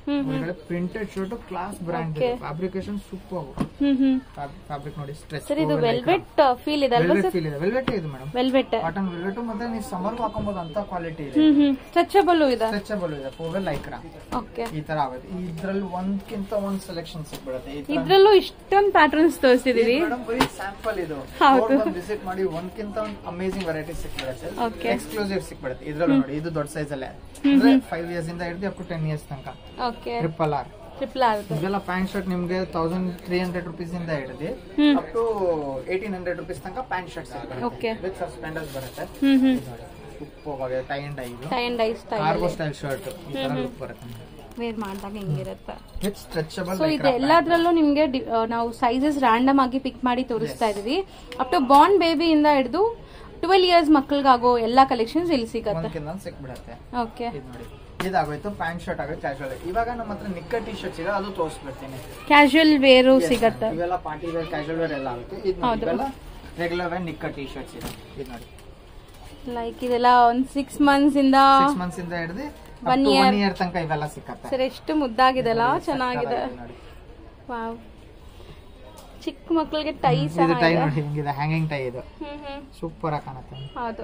ಒಳಗಡೆ printed shirt class brand fabrication super ಹ್ಮ್ ಹ್ಮ್ ಫ್ಯಾಬ್ರಿಕ್ ನೋಡಿ ಸ್ಟ್ರೆಚ್ ಸರ್ ಇದು ವೆಲ್ವೆಟ್ ಫೀಲ್ ಇದೆ ಅಲ್ವಾ ವೆಲ್ವೆಟ್ ಫೀಲ್ ಇದೆ ವೆಲ್ವೆಟ್ ಇದು ಮೇಡಮ್ ವೆಲ್ವೆಟ್ ಕಾಟನ್ ವೆಲ್ವೆಟ್ ಮತ್ತೆ ನೀವು ಸಮ್ಮರ್ ಹಾಕೊಬಹುದು ಅಂತ ಕ್ವಾಲಿಟಿ ಇದೆ ಹ್ಮ್ ಹ್ಮ್ ಸ್ಟ್ರೆಚಬಲ್ ಇದೆ ಸ್ಟ್ರೆಚಬಲ್ ಇದೆ ಪೋವೆಲ್ ಲೈಕ್ರ ಓಕೆ ಈ ತರ ಆಗುತ್ತೆ ಇದ್ರಲ್ಲಿ ಒಂದ್ಕಿಂತ ಒಂದ್ ಸೆಲೆಕ್ಷನ್ ಸಿಕ್ಬಿಡುತ್ತೆ ಈ ತರ ಇದ್ರಲ್ಲೂ ಇಷ್ಟೊಂದು ಪ್ಯಾಟರ್ನ್ಸ್ ತೋರಿಸಿದೀವಿ ಮೇಡಮ್ ಬರೀ ಸ್ಯಾಂಪಲ್ ಇದು ಹೌದು. ವಿಸಿಟ್ ಮಾಡಿ ಒಂದ್ಕಿಂತ ಒಂದ್ ಅಮೇಸಿಂಗ್ ವೆರೈಟಿ ಸಿಕ್ಬಿಡುತ್ತೆ Okay. ಎಕ್ಸ್ಕ್ಲೂಸಿವ್ ಸಿಕ್ಬಿಡುತ್ತೆ ಇದ್ರಲ್ಲೂ ನೋಡಿ ಇದು ದೊಡ್ಡ ಸೈಜ್ ಅಲ್ಲೇ ಅಂದ್ರೆ ಫೈವ್ ಇಯರ್ಸ್ ಇಂದ ಹಿಡಿದು ಅಪ್ ಟು ಟೆನ್ ಇಯರ್ಸ್ ತನಕ ಓಕೆ ಟ್ರಿಪಲ್ ಆರ್ ಟ್ರಿಪಲ್ ಆಗುತ್ತೆ ಇದೆಲ್ಲ ಪ್ಯಾಂಟ್ ಶರ್ಟ್ ನಿಮ್ಗೆ ತೌಸಂಡ್ ತ್ರೀ ಹಂಡ್ರೆಡ್ ರುಪೀಸ್ ಇಂದ ಹಿಡಿದು up to eighteen hundred rupees ತನಕ pant shirt Okay. With suspenders ಬರುತ್ತೆ ಹ್ಮ್ ಹ್ಮ್ ಸೂಪರ್ ಟೈ ಅಂಡ್ ಐದು ಟೈ ಅಂಡ್ ಐ ಸ್ಟೈಲ್ ಕಾರ್ಗೋ ಸ್ಟೈಲ್ ಶರ್ಟ್ ಈ ತರ ಲುಕ್ ಬರುತ್ತೆ ವೇರ್ ಮಾಡಿದಾಗ ಹಿಂಗಿರುತ್ತೆ ವಿತ್ ಸ್ಟ್ರೆಚಬಲ್ ಸೊ ಇದು ಎಲ್ಲದ್ರಲ್ಲೂ ನಿಮ್ಗೆ ಡಿ- ಆ, ನಾವು ಸೈಜಸ್ ರ್ಯಾಂಡಮ್ ಆಗಿ ಪಿಕ್ ಮಾಡಿ ತೋರಿಸ್ತಾ ಇದೀವಿ ಅಪ್ ಟು ಬಾರ್ನ್ ಬೇಬಿ ಇಂದ ಹಿಡಿದು ಟ್ವೆಲ್ ಇಯರ್ಸ್ ಮಕ್ಕಳಿಗಾಗೋ ಎಲ್ಲಾ ಕಲೆಕ್ಷನ್ಸ್ ಇಲ್ಲಿ ಸಿಗತ್ತೆ ಒಂದ್ಕಿಂತ ಒಂದ್ ಸಿಕ್ಬಿಡತ್ತೆ ಓಕೆ ಇದು ನೋಡಿ ಇದಾಗೋಯ್ತು ಪ್ಯಾಂಟ್ ಶರ್ಟ್ ಆಗೋಯ್ತು ಕ್ಯಾಶುವಲ್ ಇವಾಗ ನಮ್ಮ ಹತ್ರ ನಿಕ್ಕ ಟಿ ಶರ್ಟ್ಸ್ ಇದೆ ಅದು ತೋರಿಸ್ಬಿಡ್ತೀನಿ ಕ್ಯಾಶುಯಲ್ ವೇರು ಸಿಗತ್ತೆ ಇವೆಲ್ಲ ಪಾರ್ಟಿ ವೇರ್ ಕ್ಯಾಶುವಲ್ ವೇರ್ ಎಲ್ಲ ಆಗುತ್ತೆ ಇದು ನೋಡಿ, ಇವೆಲ್ಲ ರೆಗ್ಯುಲರ್ ವೇರ್ ನಿಕ್ಕ ಟಿ ಶರ್ಟ್ಸ್ ಇದೆ ಇದು ನೋಡಿ ಲೈಕ್ ಇದೆಲ್ಲ ಒಂದ್ ಸಿಕ್ಸ್ ಮಂತ್ಸ್ ಇಂದ ಸಿಕ್ಸ್ ಮಂತ್ಸ್ ಇಂದ ಹಿಡಿದು One ಒನ್ ಇಯರ್ ತನಕ ಇವೆಲ್ಲ ಸಿಕ್ಕತ್ತೆ ಸರ್ ಎಷ್ಟು ಮುದ್ದಾಗಿದೆಲ್ಲ ಚೆನ್ನಾಗಿದೆ ಇದು ನೋಡಿ ವಾವ್ ಚಿಕ್ಕ ಮಕ್ಕಳಿಗೆ ಟೈ ಸಹ ಇದು ಟೈ ಇದೆ ನೋಡಿ ಹಿಂಗಿದೆ ಹ್ಯಾಂಗಿಂಗ್ ಟೈ ಇದು ಹ್ಮ್ ಹ್ಮ್ ಸೂಪರ್ ಆಗಿ ಕಾಣುತ್ತೆ ಹೌದು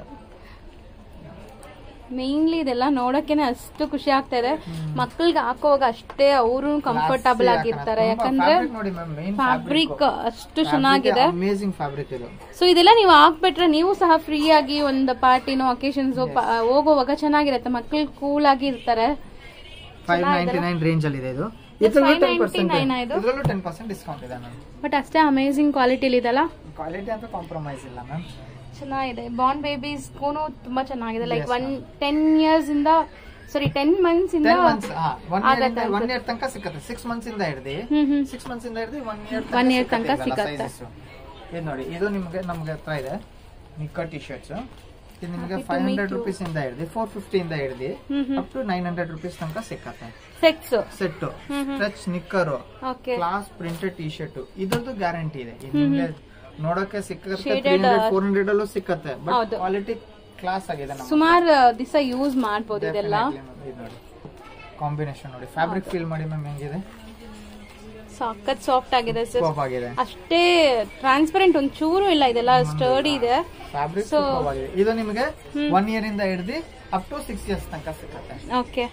ಮೇನ್ಲಿ ಇದೆಲ್ಲ ನೋಡಕ್ಕೆನೆ ಅಷ್ಟು ಖುಷಿ ಆಗ್ತಾ ಇದೆ ಮಕ್ಕಳಿಗೆ ಹಾಕುವಾಗ ಅಷ್ಟೇ ಅವರು ಕಂಫರ್ಟಬಲ್ ಆಗಿರ್ತಾರೆ ಯಾಕಂದ್ರೆ ನೋಡಿ ಮ್ಯಾಮ್ ಮೇನ್ ಫ್ಯಾಬ್ರಿಕ್ ಅಷ್ಟು ಚೆನ್ನಾಗಿದೆ ಅಮೇಸಿಂಗ್ ಫ್ಯಾಬ್ರಿಕ್ ಇದು ಸೊ ಇದೆಲ್ಲ ನೀವು ಹಾಕ್ಬಿಟ್ರೆ ನೀವು ಸಹ ಫ್ರೀ ಆಗಿ ಒಂದು ಪಾರ್ಟಿನೋ ಅಕೇಶನ್ಸ್ ಹೋಗುವಾಗ ಚೆನ್ನಾಗಿರುತ್ತೆ ಮಕ್ಕಳು ಕೂಲ್ ಆಗಿ ಇರ್ತಾರೆ ಫೈವ್ ನೈನ್ಟಿ ನೈನ್ ರೇಂಜ್ ಅಲ್ಲಿ ಇದೆ ಇದು ಇದ್ರಲ್ಲೂ ಟೆನ್ ಪರ್ಸೆಂಟ್ ಇದ್ರಲ್ಲೂ ಟೆನ್ ಪರ್ಸೆಂಟ್ ಡಿಸ್ಕೌಂಟ್ ಇದೆ ಮ್ಯಾಮ್ ಬಟ್ ಅಷ್ಟೇ ಅಮೇಸಿಂಗ್ ಕ್ವಾಲಿಟಿಲಿ ಇದೆಲ್ಲ ಕ್ವಾಲಿಟಿ ಅಂತ ಕಾಂಪ್ರಮೈಸ್ ಇಲ್ಲ ಮ್ಯಾಮ್ ಚೆನ್ನಾಗಿದೆ ಬಾರ್ನ್ ಬೇಬೀಸ್ಗೂ ತುಂಬಾ ಚೆನ್ನಾಗಿದೆ ಲೈಕ್ ಒನ್ ಟೆನ್ ಇಯರ್ಸ್ ಇಂದ ಸಾರಿ ಟೆನ್ ಮಂತ್ಸ್ ಇಂದ ten months one year one year ತನಕ ಸಿಕ್ಕತ್ತೆ ಸಿಕ್ಸ್ ಮಂತ್ಸ್ ಇಂದ ಹಿಡಿದು ಹ್ಮ್ ಹ್ಮ್ ಸಿಕ್ಸ್ ಮಂತ್ಸ್ ಇಂದ ಹಿಡಿದು ಒನ್ ಇಯರ್ One year ತನಕ ಸಿಕ್ಕತ್ತೆ. ಇದು ನೋಡಿ ಇದು ನಿಮ್ಗೆ ನಮ್ಗೆ ಹತ್ರ ಇದೆ ನಿಕ್ಕ ಟಿ ಶರ್ಟ್ಸ್ ಇದು ನಿಮ್ಗೆ ಫೈವ್ ಹಂಡ್ರೆಡ್ ರುಪೀಸ್ ಇಂದ ಹಿಡಿದು ಫೋರ್ ಫಿಫ್ಟಿ ಇಂದ ಹಿಡಿದು up to nine hundred rupees ತನಕ ಸಿಕ್ಕತ್ತೆ sets set stretch nicker okay class printed T shirt ಇದ್ರದ್ದು ಗ್ಯಾರಂಟಿ ಇದೆ ಇದು ನಿಮ್ಗೆ ನೋಡಕ್ಕೆ ಸಿಕ್ಕತ್ತೆ ತ್ರೀ ಹಂಡ್ರೆಡ್ ಫೋರ್ ಹಂಡ್ರೆಡ್ ಅಲ್ಲೂ ಸಿಕ್ಕತ್ತೆ ಬಟ್ ಕ್ವಾಲಿಟಿ ಕ್ಲಾಸ್ ಆಗಿದೆ ನಮ್ಗೆ ಸುಮಾರು ದಿವಸ ಯೂಸ್ ಮಾಡ್ಬೋದು ಇದೆಲ್ಲ ಇದು ನೋಡಿ ಕಾಂಬಿನೇಷನ್ ನೋಡಿ ಫ್ಯಾಬ್ರಿಕ್ ಫೀಲ್ ಮಾಡಿ ಮ್ಯಾಮ್ ಹೆಂಗಿದೆ ಸಖತ್ ಸಾಫ್ಟ್ ಆಗಿದೆ ಸರ್ ಸೂಪರ್ ಆಗಿದೆ ಅಷ್ಟೇ ಟ್ರಾನ್ಸ್ಪರೆಂಟ್ ಒಂದ್ ಚೂರು ಇಲ್ಲ ಇದೆಲ್ಲ ಸ್ಟರ್ಡಿ ಇದೆ ಫ್ಯಾಬ್ರಿಕ್ ಸೂಪರ್ ಆಗಿದೆ ಇದು ನಿಮಗೆ ಒನ್ ಇಯರ್ ಇಂದ ಹಿಡಿದು ಅಪ್ ಟು ಸಿಕ್ಸ್ ಇಯರ್ಸ್ ತನಕ ಸಿಕ್ಕತ್ತೆ ಓಕೆ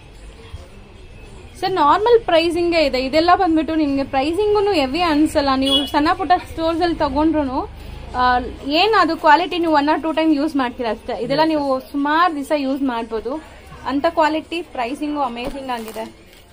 ಸರ್ ನಾರ್ಮಲ್ ಪ್ರೈಸಿಂಗ್ ಇದೆ ಇದೆಲ್ಲ ಬಂದ್ಬಿಟ್ಟು ನಿಮ್ಗೆ ಪ್ರೈಸಿಂಗು ಹೆವಿ ಅನ್ಸಲ್ಲ ನೀವು ಸಣ್ಣ ಪುಟ್ಟ ಸ್ಟೋರ್ಸ್ ಅಲ್ಲಿ ತಗೊಂಡ್ರು ಏನ್ ಅದು ಕ್ವಾಲಿಟಿ ನೀವು one or two time use ಮಾಡ್ತೀರಾ ಅಷ್ಟೇ ಇದೆಲ್ಲ ನೀವು ಸುಮಾರು ದಿವಸ ಯೂಸ್ ಮಾಡ್ಬೋದು ಅಂತ ಕ್ವಾಲಿಟಿ ಪ್ರೈಸಿಂಗು ಅಮೇಸಿಂಗ್ ಆಗಿದೆ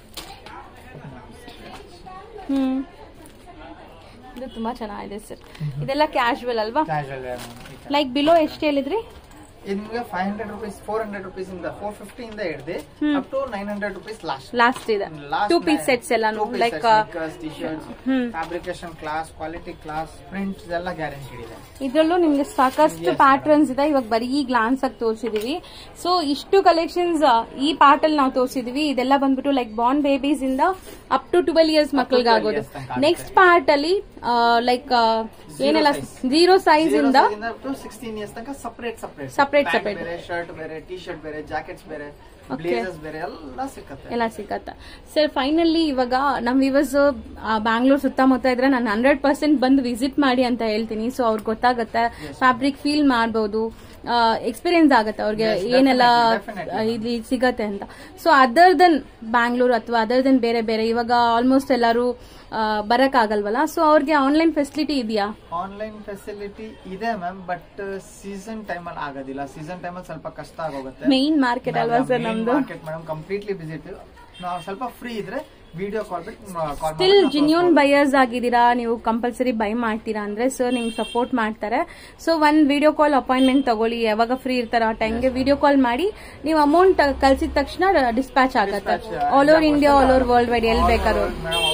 ಹ್ಮ್ ಇದು ತುಂಬಾ ಚೆನ್ನಾಗಿದೆ ಸರ್ ಇದೆಲ್ಲ ಕ್ಯಾಶುವಲ್ ಅಲ್ವಾ ಕ್ಯಾಶುವಲ್ ಲೈಕ್ ಬಿಲೋ ಎಷ್ಟು ಹೇಳಿದ್ರಿ ಇದು ನಿಮಗೆ five hundred rupees four hundred rupees ಇಂದ ಫೋರ್ ಫಿಫ್ಟಿ ಇಂದ ಹಿಡಿದು up to nine hundred rupees last last ಇದೆ ಟೂ ಪೀಸ್ ಸೆಟ್ಸ್ ಎಲ್ಲಾನು like T shirts fabrication class quality class prints ಎಲ್ಲ ಗ್ಯಾರಂಟಿ ಇದೆ ಇದ್ರಲ್ಲೂ ನಿಮ್ಗೆ ಸಾಕಷ್ಟು ಪ್ಯಾಟರ್ನ್ಸ್ ಇದೆ ಇವಾಗ ಬರೀ ಗ್ಲಾನ್ಸ್ ಆಗಿ ತೋರಿಸಿದೀವಿ ಸೊ ಇಷ್ಟು ಕಲೆಕ್ಷನ್ಸ್ ಈ ಪಾರ್ಟ್ ಅಲ್ಲಿ ನಾವು ತೋರಿಸಿದೀವಿ ಇದೆಲ್ಲ ಬಂದ್ಬಿಟ್ಟು ಲೈಕ್ ಬಾರ್ನ್ ಬೇಬೀಸ್ ಇಂದ ಅಪ್ ಟು ಟ್ವೆಲ್ ಇಯರ್ಸ್ ಮಕ್ಕಳಿಗೆ ಆಗೋದು ನೆಕ್ಸ್ಟ್ ಪಾರ್ಟ್ ಅಲ್ಲಿ ಲೈಕ್ ಏನೆಲ್ಲ ಜೀರೋ ಸೈಜ್ ಇಂದ ಟು ಸಿಕ್ಸ್ಟೀನ್ ಇಯರ್ಸ್ ತನಕ ಸಪರೇಟ್ ಸಪರೇಟ್ Separate, separate. ಬೇರೆ ಶರ್ಟ್ ಬೇರೆ ಟಿ ಶರ್ಟ್ ಬೇರೆ ಜಾಕೆಟ್ಸ್ ಬೇರೆ ಬ್ಲೇಸರ್ಸ್ ಬೇರೆ ಎಲ್ಲ ಸಿಕ್ಕತ್ತೆ ಎಲ್ಲ ಸಿಗತ್ತ ಸರ್ ಫೈನಲಿ ಇವಾಗ ನಮ್ ವಿವರ್ಸ್ ಬ್ಯಾಂಗ್ಳೂರ್ ಸುತ್ತಮುತ್ತ ಇದ್ರೆ ನಾನು ಹಂಡ್ರೆಡ್ ಪರ್ಸೆಂಟ್ ಬಂದು ವಿಸಿಟ್ ಮಾಡಿ ಅಂತ ಹೇಳ್ತೀನಿ ಸೊ ಅವ್ರಿಗೆ ಗೊತ್ತಾಗತ್ತೆ ಫ್ಯಾಬ್ರಿಕ್ ಫೀಲ್ ಮಾಡ್ಬೋದು ಎಕ್ಸ್ಪೀರಿಯನ್ಸ್ ಆಗತ್ತೆ ಅವ್ರಿಗೆ ಏನೆಲ್ಲ ಆ, ಇಲ್ಲಿ ಸಿಗತ್ತೆ ಅಂತ ಸೊ ಅದರ್ ದೆನ್ ಬ್ಯಾಂಗ್ಳೂರ್ ಅಥವಾ ಅದರ್ ದೆನ್ ಬೇರೆ ಬೇರೆ ಇವಾಗ ಆಲ್ಮೋಸ್ಟ್ ಎಲ್ಲರೂ ಬರಕ್ ಆಗಲ್ವಲ್ಲ ಸೊ ಅವ್ರಿಗೆ ಆನ್ಲೈನ್ ಫೆಸಿಲಿಟಿ ಇದೆಯಾ ಆನ್ಲೈನ್ ಫೆಸಿಲಿಟಿ ಇದೆ ಮ್ಯಾಮ್ ಬಟ್ ಸೀಸನ್ ಟೈಮ್ ಅಲ್ಲಿ ಆಗೋದಿಲ್ಲ ಸೀಸನ್ ಟೈಮ್ ಅಲ್ಲಿ ಸ್ವಲ್ಪ ಕಷ್ಟ ಆಗೋಗುತ್ತೆ ಮೇನ್ ಮಾರ್ಕೆಟ್ ಅಲ್ವಾ ಸರ್ ನಮ್ದು ಮಾರ್ಕೆಟ್ ಮೇಡಮ್ ಕಂಪ್ಲೀಟ್ಲಿ ವಿಸಿಟ್ ನಾವು ಸ್ವಲ್ಪ ಫ್ರೀ ಇದ್ರೆ ವಿಡಿಯೋ ಕಾಲ್ ಬಿಟ್ಟು ಕಾಲ್ ಸ್ಟಿಲ್ ಜಿನ್ಯೂನ್ ಬೈಯರ್ಸ್ ಆಗಿದ್ದೀರಾ ನೀವು ಕಂಪಲ್ಸರಿ ಬೈ ಮಾಡ್ತೀರಾ ಅಂದ್ರೆ ಸರ್ ನಿಮ್ಗೆ ಸಪೋರ್ಟ್ ಮಾಡ್ತಾರೆ ಸೊ ಒಂದ್ ವಿಡಿಯೋ ಕಾಲ್ ಅಪಾಯಿಂಟ್ಮೆಂಟ್ ತಗೊಳ್ಳಿ ಯಾವಾಗ ಫ್ರೀ ಇರ್ತಾರೋ ಆ ಟೈಮ್ಗೆ ವಿಡಿಯೋ ಕಾಲ್ ಮಾಡಿ ನೀವು ಅಮೌಂಟ್ ಕಳ್ಸಿದ ತಕ್ಷಣ ಡಿಸ್ಪ್ಯಾಚ್ ಆಗತ್ತೆ all over India all over world wide ಎಲ್ಲಿ ಬೇಕಾದ್ರು ಮೇಡಮ್ ಔಟ್ ಆಫ್ ಇಂಡಿಯಾ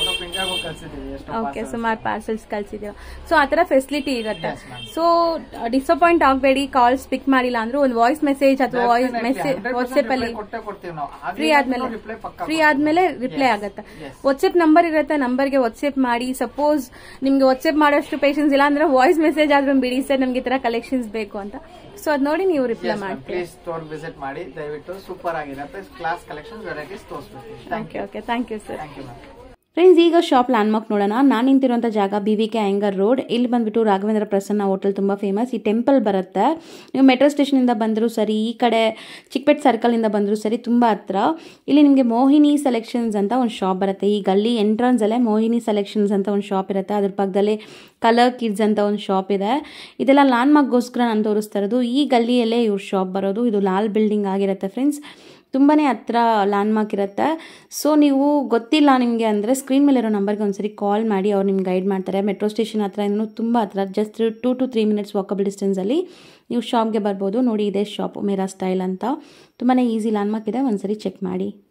ಮನೆಗೂ ಕಳ್ಸಿದೀವಿ ಎಷ್ಟು ಓಕೆ ಸುಮಾರು ಪಾರ್ಸಲ್ಸ್ ಕಳ್ಸಿದ್ದೀರಾ ಸೊ ಆ ಥರ ಫೆಸಿಲಿಟಿ ಇರುತ್ತೆ Yes, ma'am. ಸೊ ಡಿಸಪಾಯಿಂಟ್ ಆಗಬೇಡಿ ಕಾಲ್ಸ್ ಪಿಕ್ ಮಾಡಿಲ್ಲ ಅಂದ್ರೆ ಒಂದು ವಾಯ್ಸ್ ಮೆಸೇಜ್ ಅಥವಾ ವಾಯ್ಸ್ ಮೆಸೇಜ್ ವಾಟ್ಸ್ಆಪ್ ಅಲ್ಲಿ ಕೊಟ್ಟೆ ಕೊಡ್ತೀವಿ ನಾವು ಫ್ರೀ ಆದ್ಮೇಲೆ ರಿಪ್ಲೈ ಪಕ್ಕ ಫ್ರೀ ಆದ್ಮೇಲೆ ರಿಪ್ಲೈ ಆಗುತ್ತೆ yes. ವಾಟ್ಸ್ಆಪ್ ನಂಬರ್ ಇರುತ್ತೆ ನಂಬರ್ಗೆ ವಾಟ್ಸ್ಆಪ್ ಮಾಡಿ ಸಪೋಸ್ ನಿಮ್ಗೆ ವಾಟ್ಸ್ಆಪ್ ಮಾಡೋಷ್ಟು ಪೇಷನ್ಸ್ ಇಲ್ಲ ಅಂದ್ರೆ ವಾಯ್ಸ್ ಮೆಸೇಜ್ ಆದ್ರೂ ಬಿಡಿ ಸರ್ ನಮ್ಗೆ ಈ ತರ ಕಲೆಕ್ಷನ್ಸ್ ಬೇಕು ಅಂತ ಸೊ ಅದ್ ನೋಡಿ ನೀವು ರಿಪ್ಲೈ ಮಾಡ್ತೀವಿ ಪ್ಲೀಸ್ ಸ್ಟೋರ್ ವಿಸಿಟ್ ಮಾಡಿ ದಯವಿಟ್ಟು ಸೂಪರ್ ಆಗಿರುತ್ತೆ ಕ್ಲಾಸ್ ಕಲೆಕ್ಷನ್ ವೆರೈಟೀಸ್ ತೋರಿಸ್ಬಿಡ್ತೀವಿ thank okay okay thank you sir thank you ma'am friends ಈಗ ಶಾಪ್ ಲ್ಯಾಂಡ್ಮಾರ್ಕ್ ನೋಡೋಣ ನಾನು ನಿಂತಿರುವಂಥ ಜಾಗ B V K Iyengar road ಇಲ್ಲಿ ಬಂದ್ಬಿಟ್ಟು ರಾಘವೇಂದ್ರ ಪ್ರಸನ್ನ ಹೋಟೆಲ್ ತುಂಬ ಫೇಮಸ್ ಈ ಟೆಂಪಲ್ ಬರುತ್ತೆ ನೀವು ಮೆಟ್ರೋ ಸ್ಟೇಷನಿಂದ ಬಂದರೂ ಸರಿ ಈ ಕಡೆ ಚಿಕ್ಕಪೇಟ್ ಸರ್ಕಲಿಂದ ಬಂದರೂ ಸರಿ ತುಂಬ ಹತ್ರ ಇಲ್ಲಿ ನಿಮಗೆ ಮೋಹಿನಿ ಸೆಲೆಕ್ಷನ್ಸ್ ಅಂತ ಒಂದು ಶಾಪ್ ಬರುತ್ತೆ ಈ ಗಲ್ಲಿ ಎಂಟ್ರನ್ಸಲ್ಲೇ ಮೋಹಿನಿ ಸೆಲೆಕ್ಷನ್ಸ್ ಅಂತ ಒಂದು ಶಾಪ್ ಇರುತ್ತೆ ಅದ್ರ ಪಕ್ಕದಲ್ಲೇ ಕಲರ್ ಕಿಡ್ಸ್ ಅಂತ ಒಂದು ಶಾಪ್ ಇದೆ ಇದೆಲ್ಲ ಲ್ಯಾಂಡ್ಮಾರ್ಕ್ಗೋಸ್ಕರ ನಾನು ತೋರಿಸ್ತಾ ಇರೋದು ಈ ಗಲ್ಲಿಯಲ್ಲೇ ಇವ್ರ ಶಾಪ್ ಬರೋದು ಇದು ಲಾಲ್ ಬಿಲ್ಡಿಂಗ್ ಆಗಿರುತ್ತೆ ಫ್ರೆಂಡ್ಸ್ ತುಂಬಾ ಹತ್ರ ಲ್ಯಾಂಡ್ಮಾರ್ಕ್ ಇರುತ್ತೆ ಸೊ ನೀವು ಗೊತ್ತಿಲ್ಲ ನಿಮಗೆ ಅಂದರೆ ಸ್ಕ್ರೀನ್ ಮೇಲಿರೋ ನಂಬರ್ಗೆ ಒಂದ್ಸರಿ ಕಾಲ್ ಮಾಡಿ ಅವ್ರು ನಿಮ್ಗೆ ಗೈಡ್ ಮಾಡ್ತಾರೆ ಮೆಟ್ರೋ ಸ್ಟೇಷನ್ ಹತ್ರ ಇನ್ನೂ ತುಂಬ ಹತ್ರ just two to three minutes walkable ಡಿಸ್ಟೆನ್ಸಲ್ಲಿ ನೀವು ಶಾಪ್ಗೆ ಬರ್ಬೋದು ನೋಡಿ ಇದೇ ಶಾಪ್ ಮೇರಾ ಸ್ಟೈಲ್ ಅಂತ ತುಂಬಾ ಈಸಿ ಲ್ಯಾಂಡ್ಮಾರ್ಕ್ ಇದೆ ಒಂದ್ಸರಿ ಚೆಕ್ ಮಾಡಿ